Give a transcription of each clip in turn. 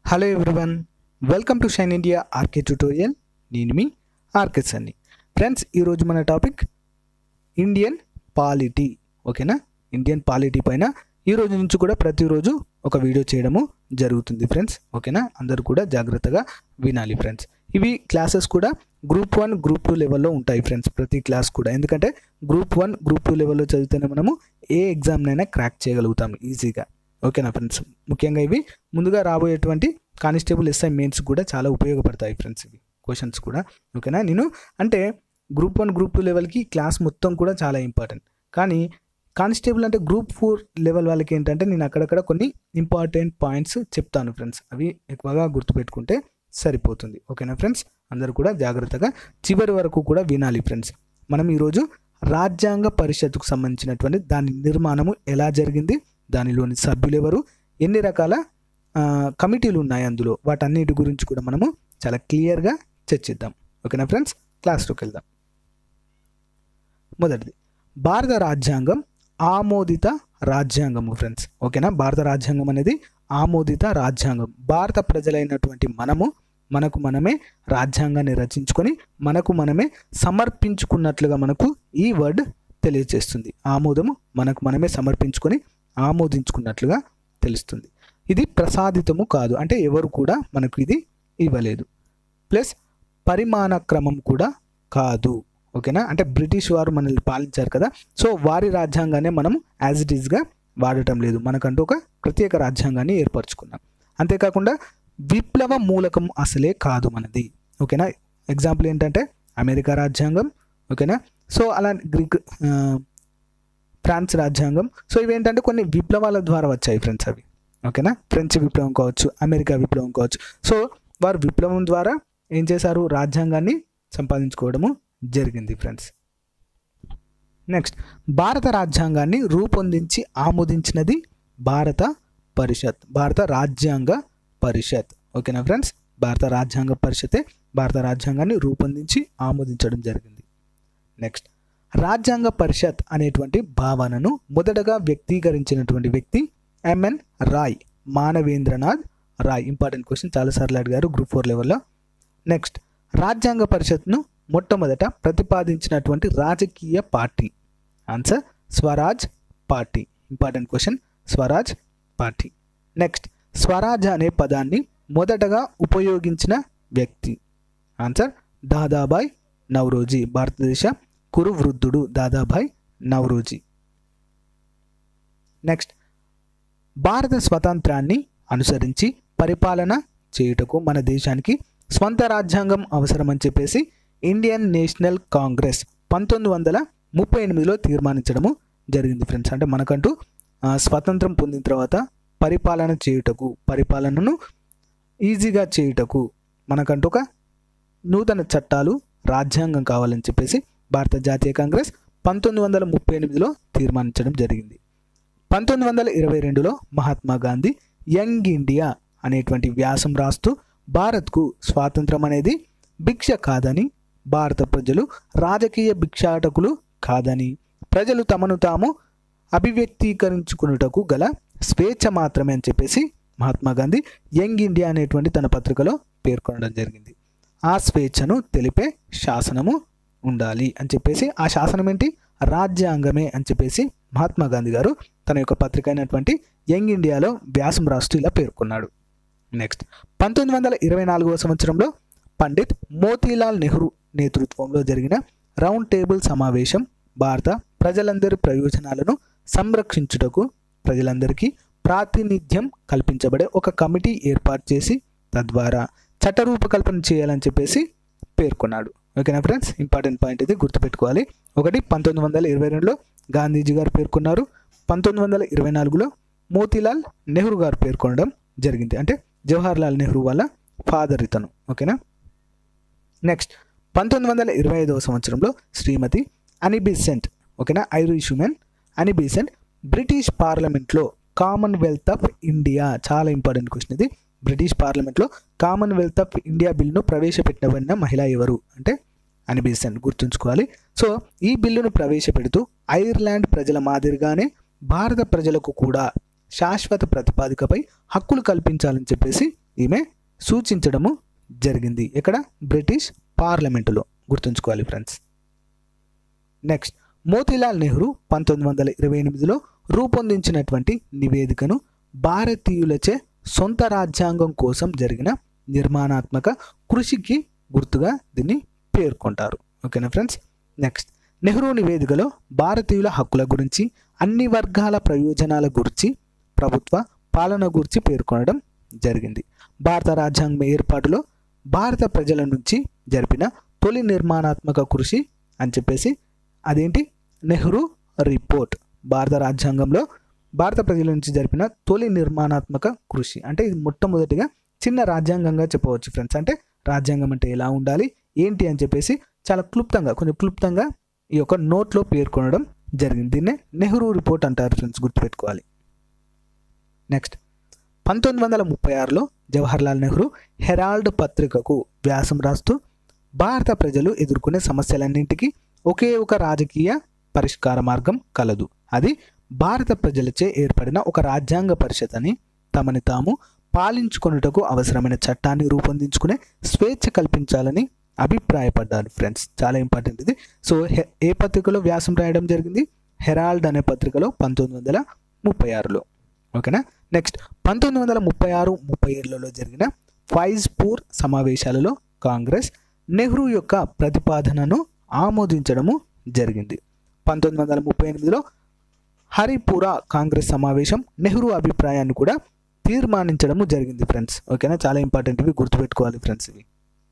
Hello everyone welcome to Shine India RK tutorial నేను మీ RK Sunny friends ఈరోజు మన టాపిక్ ఇండియన్ పాలిటీ ఓకేనా ఇండియన్ పాలిటీ పైన ఈ రోజు నుంచి కూడా ప్రతిరోజు ఒక వీడియో చేయడము జరుగుతుంది ఫ్రెండ్స్ ఓకేనా అందరూ కూడా జాగ్రత్తగా వినాలి ఫ్రెండ్స్ ఇవి క్లాసెస్ కూడా గ్రూప్ వన్ గ్రూప్ టూ లెవెల్లో ఉంటాయి ఫ్రెండ్స్ ప్రతి క్లాస్ కూడా ఎందుకంటే గ్రూప్ వన్ గ్రూప్ టూ లెవెల్లో చదివితేనే మనము ఏ ఎగ్జామ్నైనా క్రాక్ చేయగలుగుతాం ఈజీగా ఓకేనా ఫ్రెండ్స్ ముఖ్యంగా ఇవి ముందుగా రాబోయేటువంటి కానిస్టేబుల్ ఎస్ఐ మెయిన్స్ కూడా చాలా ఉపయోగపడతాయి ఫ్రెండ్స్ ఇవి క్వశ్చన్స్ కూడా ఓకేనా నేను అంటే గ్రూప్ వన్ గ్రూప్ టూ లెవెల్కి క్లాస్ మొత్తం కూడా చాలా ఇంపార్టెంట్ కానీ కానిస్టేబుల్ అంటే గ్రూప్ ఫోర్ లెవెల్ వాళ్ళకి ఏంటంటే నేను అక్కడక్కడ కొన్ని ఇంపార్టెంట్ పాయింట్స్ చెప్తాను ఫ్రెండ్స్ అవి ఎక్కువగా గుర్తుపెట్టుకుంటే సరిపోతుంది ఓకేనా ఫ్రెండ్స్ అందరూ కూడా జాగ్రత్తగా చివరి వరకు కూడా వినాలి ఫ్రెండ్స్ మనం ఈరోజు రాజ్యాంగ పరిషత్తుకు సంబంధించినటువంటి దాని నిర్మాణము ఎలా జరిగింది దానిలోని సభ్యులు ఎవరు ఎన్ని రకాల ఆ, కమిటీలు ఉన్నాయి అందులో వాటన్నిటి గురించి కూడా మనము చాలా క్లియర్గా చర్చిద్దాం ఓకేనా ఫ్రెండ్స్ క్లాస్లోకి వెళ్దాం మొదటిది భారత రాజ్యాంగం ఆమోదిత రాజ్యాంగము ఫ్రెండ్స్ ఓకేనా భారత రాజ్యాంగం అనేది ఆమోదిత రాజ్యాంగం భారత ప్రజలైనటువంటి మనము మనకు మనమే రాజ్యాంగాన్ని రచించుకొని మనకు మనమే సమర్పించుకున్నట్లుగా మనకు ఈ వర్డ్ తెలియజేస్తుంది ఆమోదము మనకు మనమే సమర్పించుకొని ఆమోదించుకున్నట్లుగా తెలుస్తుంది ఇది ప్రసాదితము కాదు అంటే ఎవరు కూడా మనకు ఇది ఇవ్వలేదు ప్లస్ పరిమాణ క్రమం కూడా కాదు ఓకేనా అంటే బ్రిటిష్ వారు మనల్ని పాలించారు కదా సో వారి రాజ్యాంగాన్ని మనం యాజ్ ఇట్ ఈస్గా వాడటం లేదు మనకంటూ ఒక ప్రత్యేక రాజ్యాంగాన్ని ఏర్పరచుకున్నాం అంతేకాకుండా విప్లవ మూలకం అసలే కాదు మనది ఓకేనా ఎగ్జాంపుల్ ఏంటంటే అమెరికా రాజ్యాంగం ఓకేనా సో అలా గ్రీక్ ఆ, ఫ్రాన్స్ రాజ్యాంగం సో ఇవేంటంటే కొన్ని విప్లవాల ద్వారా వచ్చాయి ఫ్రెండ్స్ అవి ఓకేనా ఫ్రెంచ్ విప్లవం కావచ్చు అమెరికా విప్లవం కావచ్చు సో వారు విప్లవం ద్వారా ఏం చేశారు రాజ్యాంగాన్ని సంపాదించుకోవడము జరిగింది ఫ్రెండ్స్ నెక్స్ట్ భారత రాజ్యాంగాన్ని రూపొందించి ఆమోదించినది భారత పరిషత్ భారత రాజ్యాంగ పరిషత్ ఓకేనా ఫ్రెండ్స్ భారత రాజ్యాంగ పరిషతే భారత రాజ్యాంగాన్ని రూపొందించి ఆమోదించడం జరిగింది నెక్స్ట్ రాజ్యాంగ పరిషత్ అనేటువంటి భావనను మొదటగా వ్యక్తీకరించినటువంటి వ్యక్తి M N Roy Manavendranath Roy important question చాలాసార్లు అడిగారు గ్రూప్ ఫోర్ లెవెల్లో నెక్స్ట్ రాజ్యాంగ పరిషత్ను మొట్టమొదట ప్రతిపాదించినటువంటి రాజకీయ party answer Swaraj party important question Swaraj party next Swaraj అనే పదాన్ని మొదటగా ఉపయోగించిన వ్యక్తి ఆన్సర్ దాదాబాయ్ నవరోజీ భారతదేశ కురు వృద్ధుడు దాదాబాయ్ నవరోజీ నెక్స్ట్ భారత స్వతంత్రాన్ని అనుసరించి పరిపాలన చేయుటకు మన దేశానికి స్వంత రాజ్యాంగం అవసరమని చెప్పేసి ఇండియన్ నేషనల్ కాంగ్రెస్ పంతొమ్మిది వందల ముప్పై ఎనిమిదిలో తీర్మానించడము జరిగింది ఫ్రెండ్స్ అంటే మనకంటూ ఆ, స్వతంత్రం పొందిన తర్వాత పరిపాలన చేయుటకు పరిపాలనను ఈజీగా చేయుటకు మనకంటూ ఒక నూతన చట్టాలు రాజ్యాంగం కావాలని చెప్పేసి భారత జాతీయ కాంగ్రెస్ పంతొమ్మిది వందల ముప్పై ఎనిమిదిలో తీర్మానించడం జరిగింది పంతొమ్మిది వందల ఇరవై రెండులో మహాత్మా గాంధీ యంగ్ ఇండియా అనేటువంటి వ్యాసం రాస్తూ భారత్కు స్వాతంత్రం అనేది భిక్ష కాదని భారత ప్రజలు రాజకీయ భిక్షాటకులు కాదని ప్రజలు తమను తాము అభివ్యక్తీకరించుకున్నటకు గల స్వేచ్ఛ మాత్రమే అని చెప్పేసి మహాత్మా గాంధీ యంగ్ ఇండియా అనేటువంటి తన పత్రికలో పేర్కొనడం జరిగింది ఆ స్వేచ్ఛను తెలిపే శాసనము ఉండాలి అని చెప్పేసి ఆ శాసనం ఏంటి రాజ్యాంగమే అని చెప్పేసి మహాత్మా గాంధీ గారు తన యొక్క పత్రిక అయినటువంటి యంగ్ ఇండియాలో వ్యాసం రాస్తూ ఇలా పేర్కొన్నాడు నెక్స్ట్ పంతొమ్మిది వందల ఇరవై నాలుగవ సంవత్సరంలో పండిత్ మోతీలాల్ నెహ్రూ నేతృత్వంలో జరిగిన రౌండ్ టేబుల్ సమావేశం భారత ప్రజలందరి ప్రయోజనాలను సంరక్షించుటకు ప్రజలందరికీ ప్రాతినిధ్యం కల్పించబడే ఒక కమిటీ ఏర్పాటు చేసి తద్వారా చట్ట రూపకల్పన చేయాలని చెప్పేసి పేర్కొన్నాడు ఓకేనా ఫ్రెండ్స్ ఇంపార్టెంట్ పాయింట్ ఇది గుర్తుపెట్టుకోవాలి ఒకటి పంతొమ్మిది వందల ఇరవై రెండులో గాంధీజీ గారు పేర్కొన్నారు పంతొమ్మిది వందల ఇరవై నాలుగులో మోతీలాల్ నెహ్రూ గారు పేర్కొనడం జరిగింది అంటే జవహర్ లాల్ నెహ్రూ వాళ్ళ ఫాదర్ ఇతను ఓకేనా నెక్స్ట్ పంతొమ్మిది వందల ఇరవై ఐదవ సంవత్సరంలో శ్రీమతి అనిబిసెంట్ ఓకేనా ఐరిష్ ఉమెన్ అనిబిసెంట్ బ్రిటిష్ పార్లమెంట్లో కామన్వెల్త్ ఆఫ్ ఇండియా చాలా ఇంపార్టెంట్ క్వశ్చన్ ఇది బ్రిటిష్ పార్లమెంట్లో కామన్వెల్త్ ఆఫ్ ఇండియా బిల్లును ప్రవేశపెట్టినబడిన మహిళ ఎవరు అంటే అనిబిసెంట్ గుర్తుంచుకోవాలి సో ఈ బిల్లును ప్రవేశపెడుతూ ఐర్లాండ్ ప్రజల మాదిరిగానే భారత ప్రజలకు కూడా శాశ్వత ప్రతిపాదికపై హక్కులు కల్పించాలని చెప్పేసి ఈమె సూచించడము జరిగింది ఇక్కడ బ్రిటిష్ పార్లమెంటులో గుర్తుంచుకోవాలి ఫ్రెండ్స్ నెక్స్ట్ మోతీలాల్ నెహ్రూ పంతొమ్మిది వందల ఇరవై ఎనిమిదిలో రూపొందించినటువంటి నివేదికను భారతీయులచే సొంత రాజ్యాంగం కోసం జరిగిన నిర్మాణాత్మక కృషికి గుర్తుగా దీన్ని పేర్కొంటారు ఓకేనా ఫ్రెండ్స్ నెక్స్ట్ నెహ్రూ నివేదికలో భారతీయుల హక్కుల గురించి అన్ని వర్గాల ప్రయోజనాల గురించి ప్రభుత్వ పాలన గురించి పేర్కొనడం జరిగింది భారత రాజ్యాంగం ఏర్పాటులో భారత ప్రజల నుంచి జరిపిన తొలి నిర్మాణాత్మక కృషి అని చెప్పేసి అదేంటి నెహ్రూ రిపోర్ట్ భారత రాజ్యాంగంలో భారత ప్రజల నుంచి జరిపిన తొలి నిర్మాణాత్మక కృషి అంటే ఇది మొట్టమొదటిగా చిన్న రాజ్యాంగంగా చెప్పవచ్చు ఫ్రెండ్స్ అంటే రాజ్యాంగం అంటే ఎలా ఉండాలి ఏంటి అని చెప్పేసి చాలా క్లుప్తంగా కొంచెం క్లుప్తంగా ఈ యొక్క నోట్లో పేర్కొనడం జరిగింది దీన్నే నెహ్రూ రిపోర్ట్ అంటారు ఫ్రెండ్స్ గుర్తుపెట్టుకోవాలి నెక్స్ట్ పంతొమ్మిది వందల ముప్పై ఆరులో జవహర్లాల్ నెహ్రూ హెరాల్డ్ పత్రికకు వ్యాసం రాస్తూ భారత ప్రజలు ఎదుర్కొనే సమస్యలన్నింటికీ ఒకే ఒక రాజకీయ పరిష్కార మార్గం కలదు అది భారత ప్రజలచే ఏర్పడిన ఒక రాజ్యాంగ పరిషత్ అని తమని తాము పాలించుకొనుటకు అవసరమైన చట్టాన్ని రూపొందించుకునే స్వేచ్ఛ కల్పించాలని అభిప్రాయపడ్డారు ఫ్రెండ్స్ చాలా ఇంపార్టెంట్ ఇది సో హె- ఏ పత్రికలో వ్యాసం రాయడం జరిగింది హెరాల్డ్ అనే పత్రికలో పంతొమ్మిది వందల ముప్పై ఆరులో ఓకేనా నెక్స్ట్ పంతొమ్మిది వందల ముప్పై ఆరు ముప్పై ఏడులలో జరిగిన ఫైజ్పూర్ సమావేశాలలో కాంగ్రెస్ నెహ్రూ యొక్క ప్రతిపాదనను ఆమోదించడము జరిగింది పంతొమ్మిది వందల ముప్పై ఎనిమిదిలో హరిపురా కాంగ్రెస్ సమావేశం నెహ్రూ అభిప్రాయాన్ని కూడా తీర్మానించడము జరిగింది ఫ్రెండ్స్ ఓకేనా చాలా ఇంపార్టెంట్ ఇవి గుర్తుపెట్టుకోవాలి ఫ్రెండ్స్ ఇవి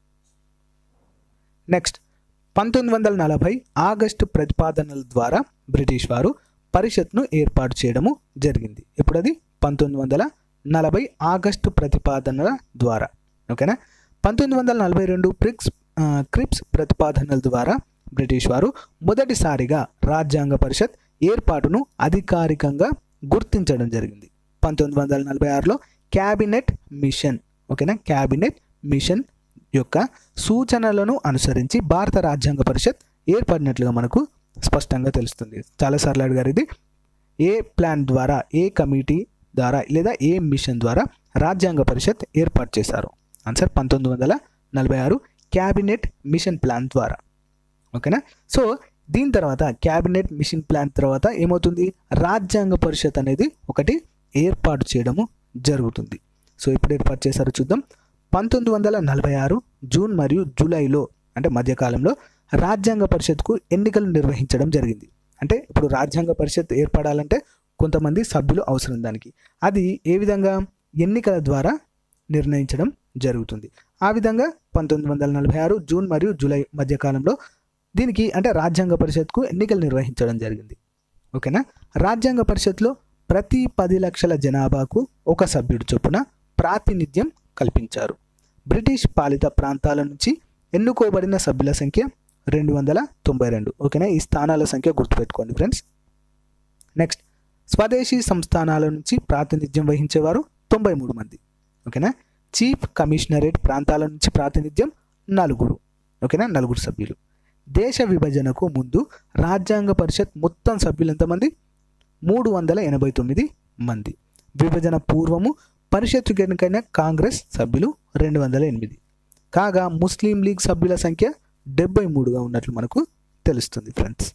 నెక్స్ట్ పంతొమ్మిది వందల నలభై ఆగస్టు ప్రతిపాదనల ద్వారా బ్రిటిష్ వారు పరిషత్ను ఏర్పాటు చేయడము జరిగింది ఇప్పుడు అది పంతొమ్మిది వందల నలభై ఆగస్టు ప్రతిపాదనల ద్వారా ఓకేనా పంతొమ్మిది వందల నలభై రెండు ప్రిక్స్ ఆ, క్రిప్స్ ప్రతిపాదనల ద్వారా బ్రిటిష్ వారు మొదటిసారిగా రాజ్యాంగ పరిషత్ ఏర్పాటును అధికారికంగా గుర్తించడం జరిగింది పంతొమ్మిది వందల నలభై ఆరులో క్యాబినెట్ మిషన్ ఓకేనా క్యాబినెట్ మిషన్ యొక్క సూచనలను అనుసరించి భారత రాజ్యాంగ పరిషత్ ఏర్పడినట్లుగా మనకు స్పష్టంగా తెలుస్తుంది చాలాసార్లు అడిగారు ఇది ఏ ప్లాన్ ద్వారా ఏ కమిటీ ద్వారా లేదా ఏ మిషన్ ద్వారా రాజ్యాంగ పరిషత్ ఏర్పాటు చేశారు ఆన్సర్ పంతొమ్మిది వందల నలభై ఆరు క్యాబినెట్ మిషన్ ప్లాన్ ద్వారా ఓకేనా సో దీని తర్వాత క్యాబినెట్ మిషన్ ప్లాన్ తర్వాత ఏమవుతుంది రాజ్యాంగ పరిషత్ అనేది ఒకటి ఏర్పాటు చేయడము జరుగుతుంది సో ఎప్పుడు ఏర్పాటు చేశారో చూద్దాం పంతొమ్మిది వందల నలభై ఆరు జూన్ మరియు జూలైలో అంటే మధ్యకాలంలో రాజ్యాంగ పరిషత్కు ఎన్నికలు నిర్వహించడం జరిగింది అంటే ఇప్పుడు రాజ్యాంగ పరిషత్ ఏర్పడాలంటే కొంతమంది సభ్యులు అవసరం దానికి అది ఏ విధంగా ఎన్నికల ద్వారా నిర్ణయించడం జరుగుతుంది ఆ విధంగా పంతొమ్మిది వందల నలభై ఆరు జూన్ మరియు జూలై మధ్యకాలంలో దీనికి అంటే రాజ్యాంగ పరిషత్కు ఎన్నికలు నిర్వహించడం జరిగింది ఓకేనా రాజ్యాంగ పరిషత్లో ప్రతి పది లక్షల జనాభాకు ఒక సభ్యుడు చొప్పున ప్రాతినిధ్యం కల్పించారు బ్రిటిష్ పాలిత ప్రాంతాల నుంచి ఎన్నుకోబడిన సభ్యుల సంఖ్య రెండు వందల తొంభై రెండు ఓకేనా ఈ స్థానాల సంఖ్య గుర్తుపెట్టుకోండి ఫ్రెండ్స్ నెక్స్ట్ స్వదేశీ సంస్థానాల నుంచి ప్రాతినిధ్యం వహించేవారు తొంభై మూడు మంది ఓకేనా చీఫ్ కమిషనరేట్ ప్రాంతాల నుంచి ప్రాతినిధ్యం నలుగురు ఓకేనా నలుగురు సభ్యులు దేశ విభజనకు ముందు రాజ్యాంగ పరిషత్ మొత్తం సభ్యులు ఎంతమంది మూడు వందల ఎనభై తొమ్మిది మంది విభజన పూర్వము పరిషత్తుకు ఎన్నికైన కాంగ్రెస్ సభ్యులు రెండు వందల ఎనిమిది కాగా ముస్లిం లీగ్ సభ్యుల సంఖ్య డెబ్బై మూడుగా ఉన్నట్లు మనకు తెలుస్తుంది ఫ్రెండ్స్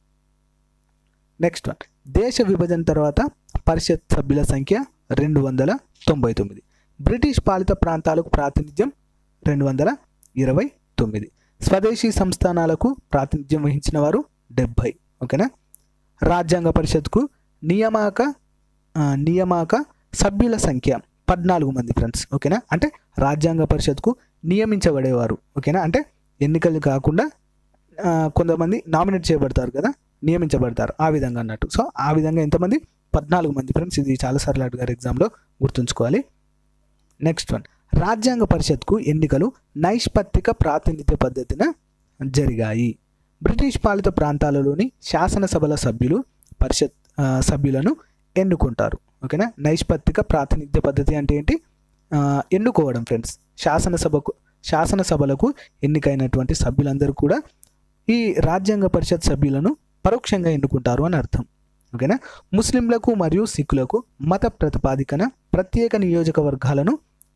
నెక్స్ట్ వన్ దేశ విభజన తర్వాత పరిషత్ సభ్యుల సంఖ్య రెండు వందల తొంభై తొమ్మిది బ్రిటిష్ పాలిత ప్రాంతాలకు ప్రాతినిధ్యం రెండు వందల ఇరవై తొమ్మిది స్వదేశీ సంస్థానాలకు ప్రాతినిధ్యం వహించిన వారు డెబ్భై ఓకేనా రాజ్యాంగ పరిషత్కు నియామక ఆ, నియామక సభ్యుల సంఖ్య పద్నాలుగు మంది ఫ్రెండ్స్ ఓకేనా అంటే రాజ్యాంగ పరిషత్కు నియమించబడేవారు ఓకేనా అంటే ఎన్నికలు కాకుండా ఆ, కొంతమంది నామినేట్ చేయబడతారు కదా నియమించబడతారు ఆ విధంగా అన్నట్టు సో ఆ విధంగా ఎంతమంది పద్నాలుగు మంది ఫ్రెండ్స్ ఇది చాలాసార్లు అడిగారు ఎగ్జామ్లో గుర్తుంచుకోవాలి నెక్స్ట్ వన్ రాజ్యాంగ పరిషత్కు ఎన్నికలు నైష్పత్తిక ప్రాతినిధ్య పద్ధతిన జరిగాయి బ్రిటిష్ పాలిత ప్రాంతాలలోని శాసనసభల సభ్యులు పరిషత్ ఆ, సభ్యులను ఎన్నుకుంటారు ఓకేనా నైష్పత్తిక ప్రాతినిధ్య పద్ధతి అంటే ఏంటి ఆ, ఎన్నుకోవడం ఫ్రెండ్స్ శాసనసభకు శాసనసభలకు ఎన్నికైనటువంటి సభ్యులందరూ కూడా ఈ రాజ్యాంగ పరిషత్ సభ్యులను పరోక్షంగా ఎన్నుకుంటారు అని అర్థం ఓకేనా ముస్లింలకు మరియు సిక్కులకు మత ప్రతిపాదికన ప్రత్యేక నియోజకవర్గాలను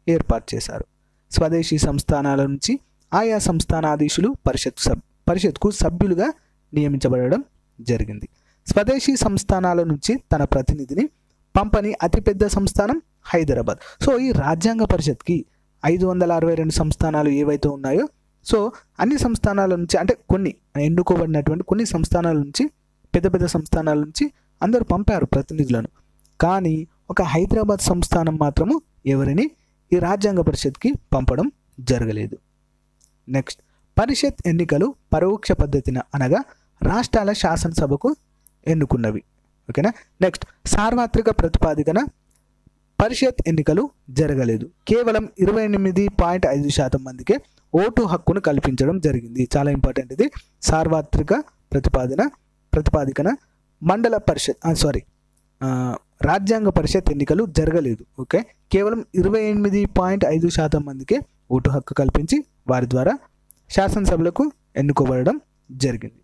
ఏర్పాటు చేశారు స్వదేశీ సంస్థానాల నుంచి ఆయా సంస్థానాధీశులు పరిషత్ సబ్ పరిషత్కు సభ్యులుగా నియమించబడడం జరిగింది స్వదేశీ సంస్థానాల నుంచి తన ప్రతినిధిని పంపని అతిపెద్ద సంస్థానం హైదరాబాద్ సో ఈ రాజ్యాంగ పరిషత్కి ఐదు వందల అరవై రెండు సంస్థానాలు ఏవైతే ఉన్నాయో సో అన్ని సంస్థానాల నుంచి అంటే కొన్ని ఎన్నుకోబడినటువంటి కొన్ని సంస్థానాల నుంచి పెద్ద పెద్ద సంస్థానాల నుంచి అందరూ పంపారు ప్రతినిధులను కానీ ఒక హైదరాబాద్ సంస్థానం మాత్రము ఎవరిని ఈ రాజ్యాంగ పరిషత్కి పంపడం జరగలేదు నెక్స్ట్ పరిషత్ ఎన్నికలు పరోక్ష పద్ధతిన అనగా రాష్ట్రాల శాసనసభకు ఎన్నుకున్నవి ఓకేనా నెక్స్ట్ సార్వత్రిక ప్రతిపాదికన పరిషత్ ఎన్నికలు జరగలేదు కేవలం ఇరవై ఎనిమిది పాయింట్ ఐదు శాతం మందికే ఓటు హక్కును కల్పించడం జరిగింది చాలా ఇంపార్టెంట్ ఇది సార్వత్రిక ప్రతిపాదన ప్రతిపాదికన మండల పరిషత్ సారీ రాజ్యాంగ పరిషత్ ఎన్నికలు జరగలేదు ఓకే కేవలం ఇరవై ఎనిమిది పాయింట్ ఐదు శాతం మందికే ఓటు హక్కు కల్పించి వారి ద్వారా శాసనసభలకు ఎన్నుకోబడడం జరిగింది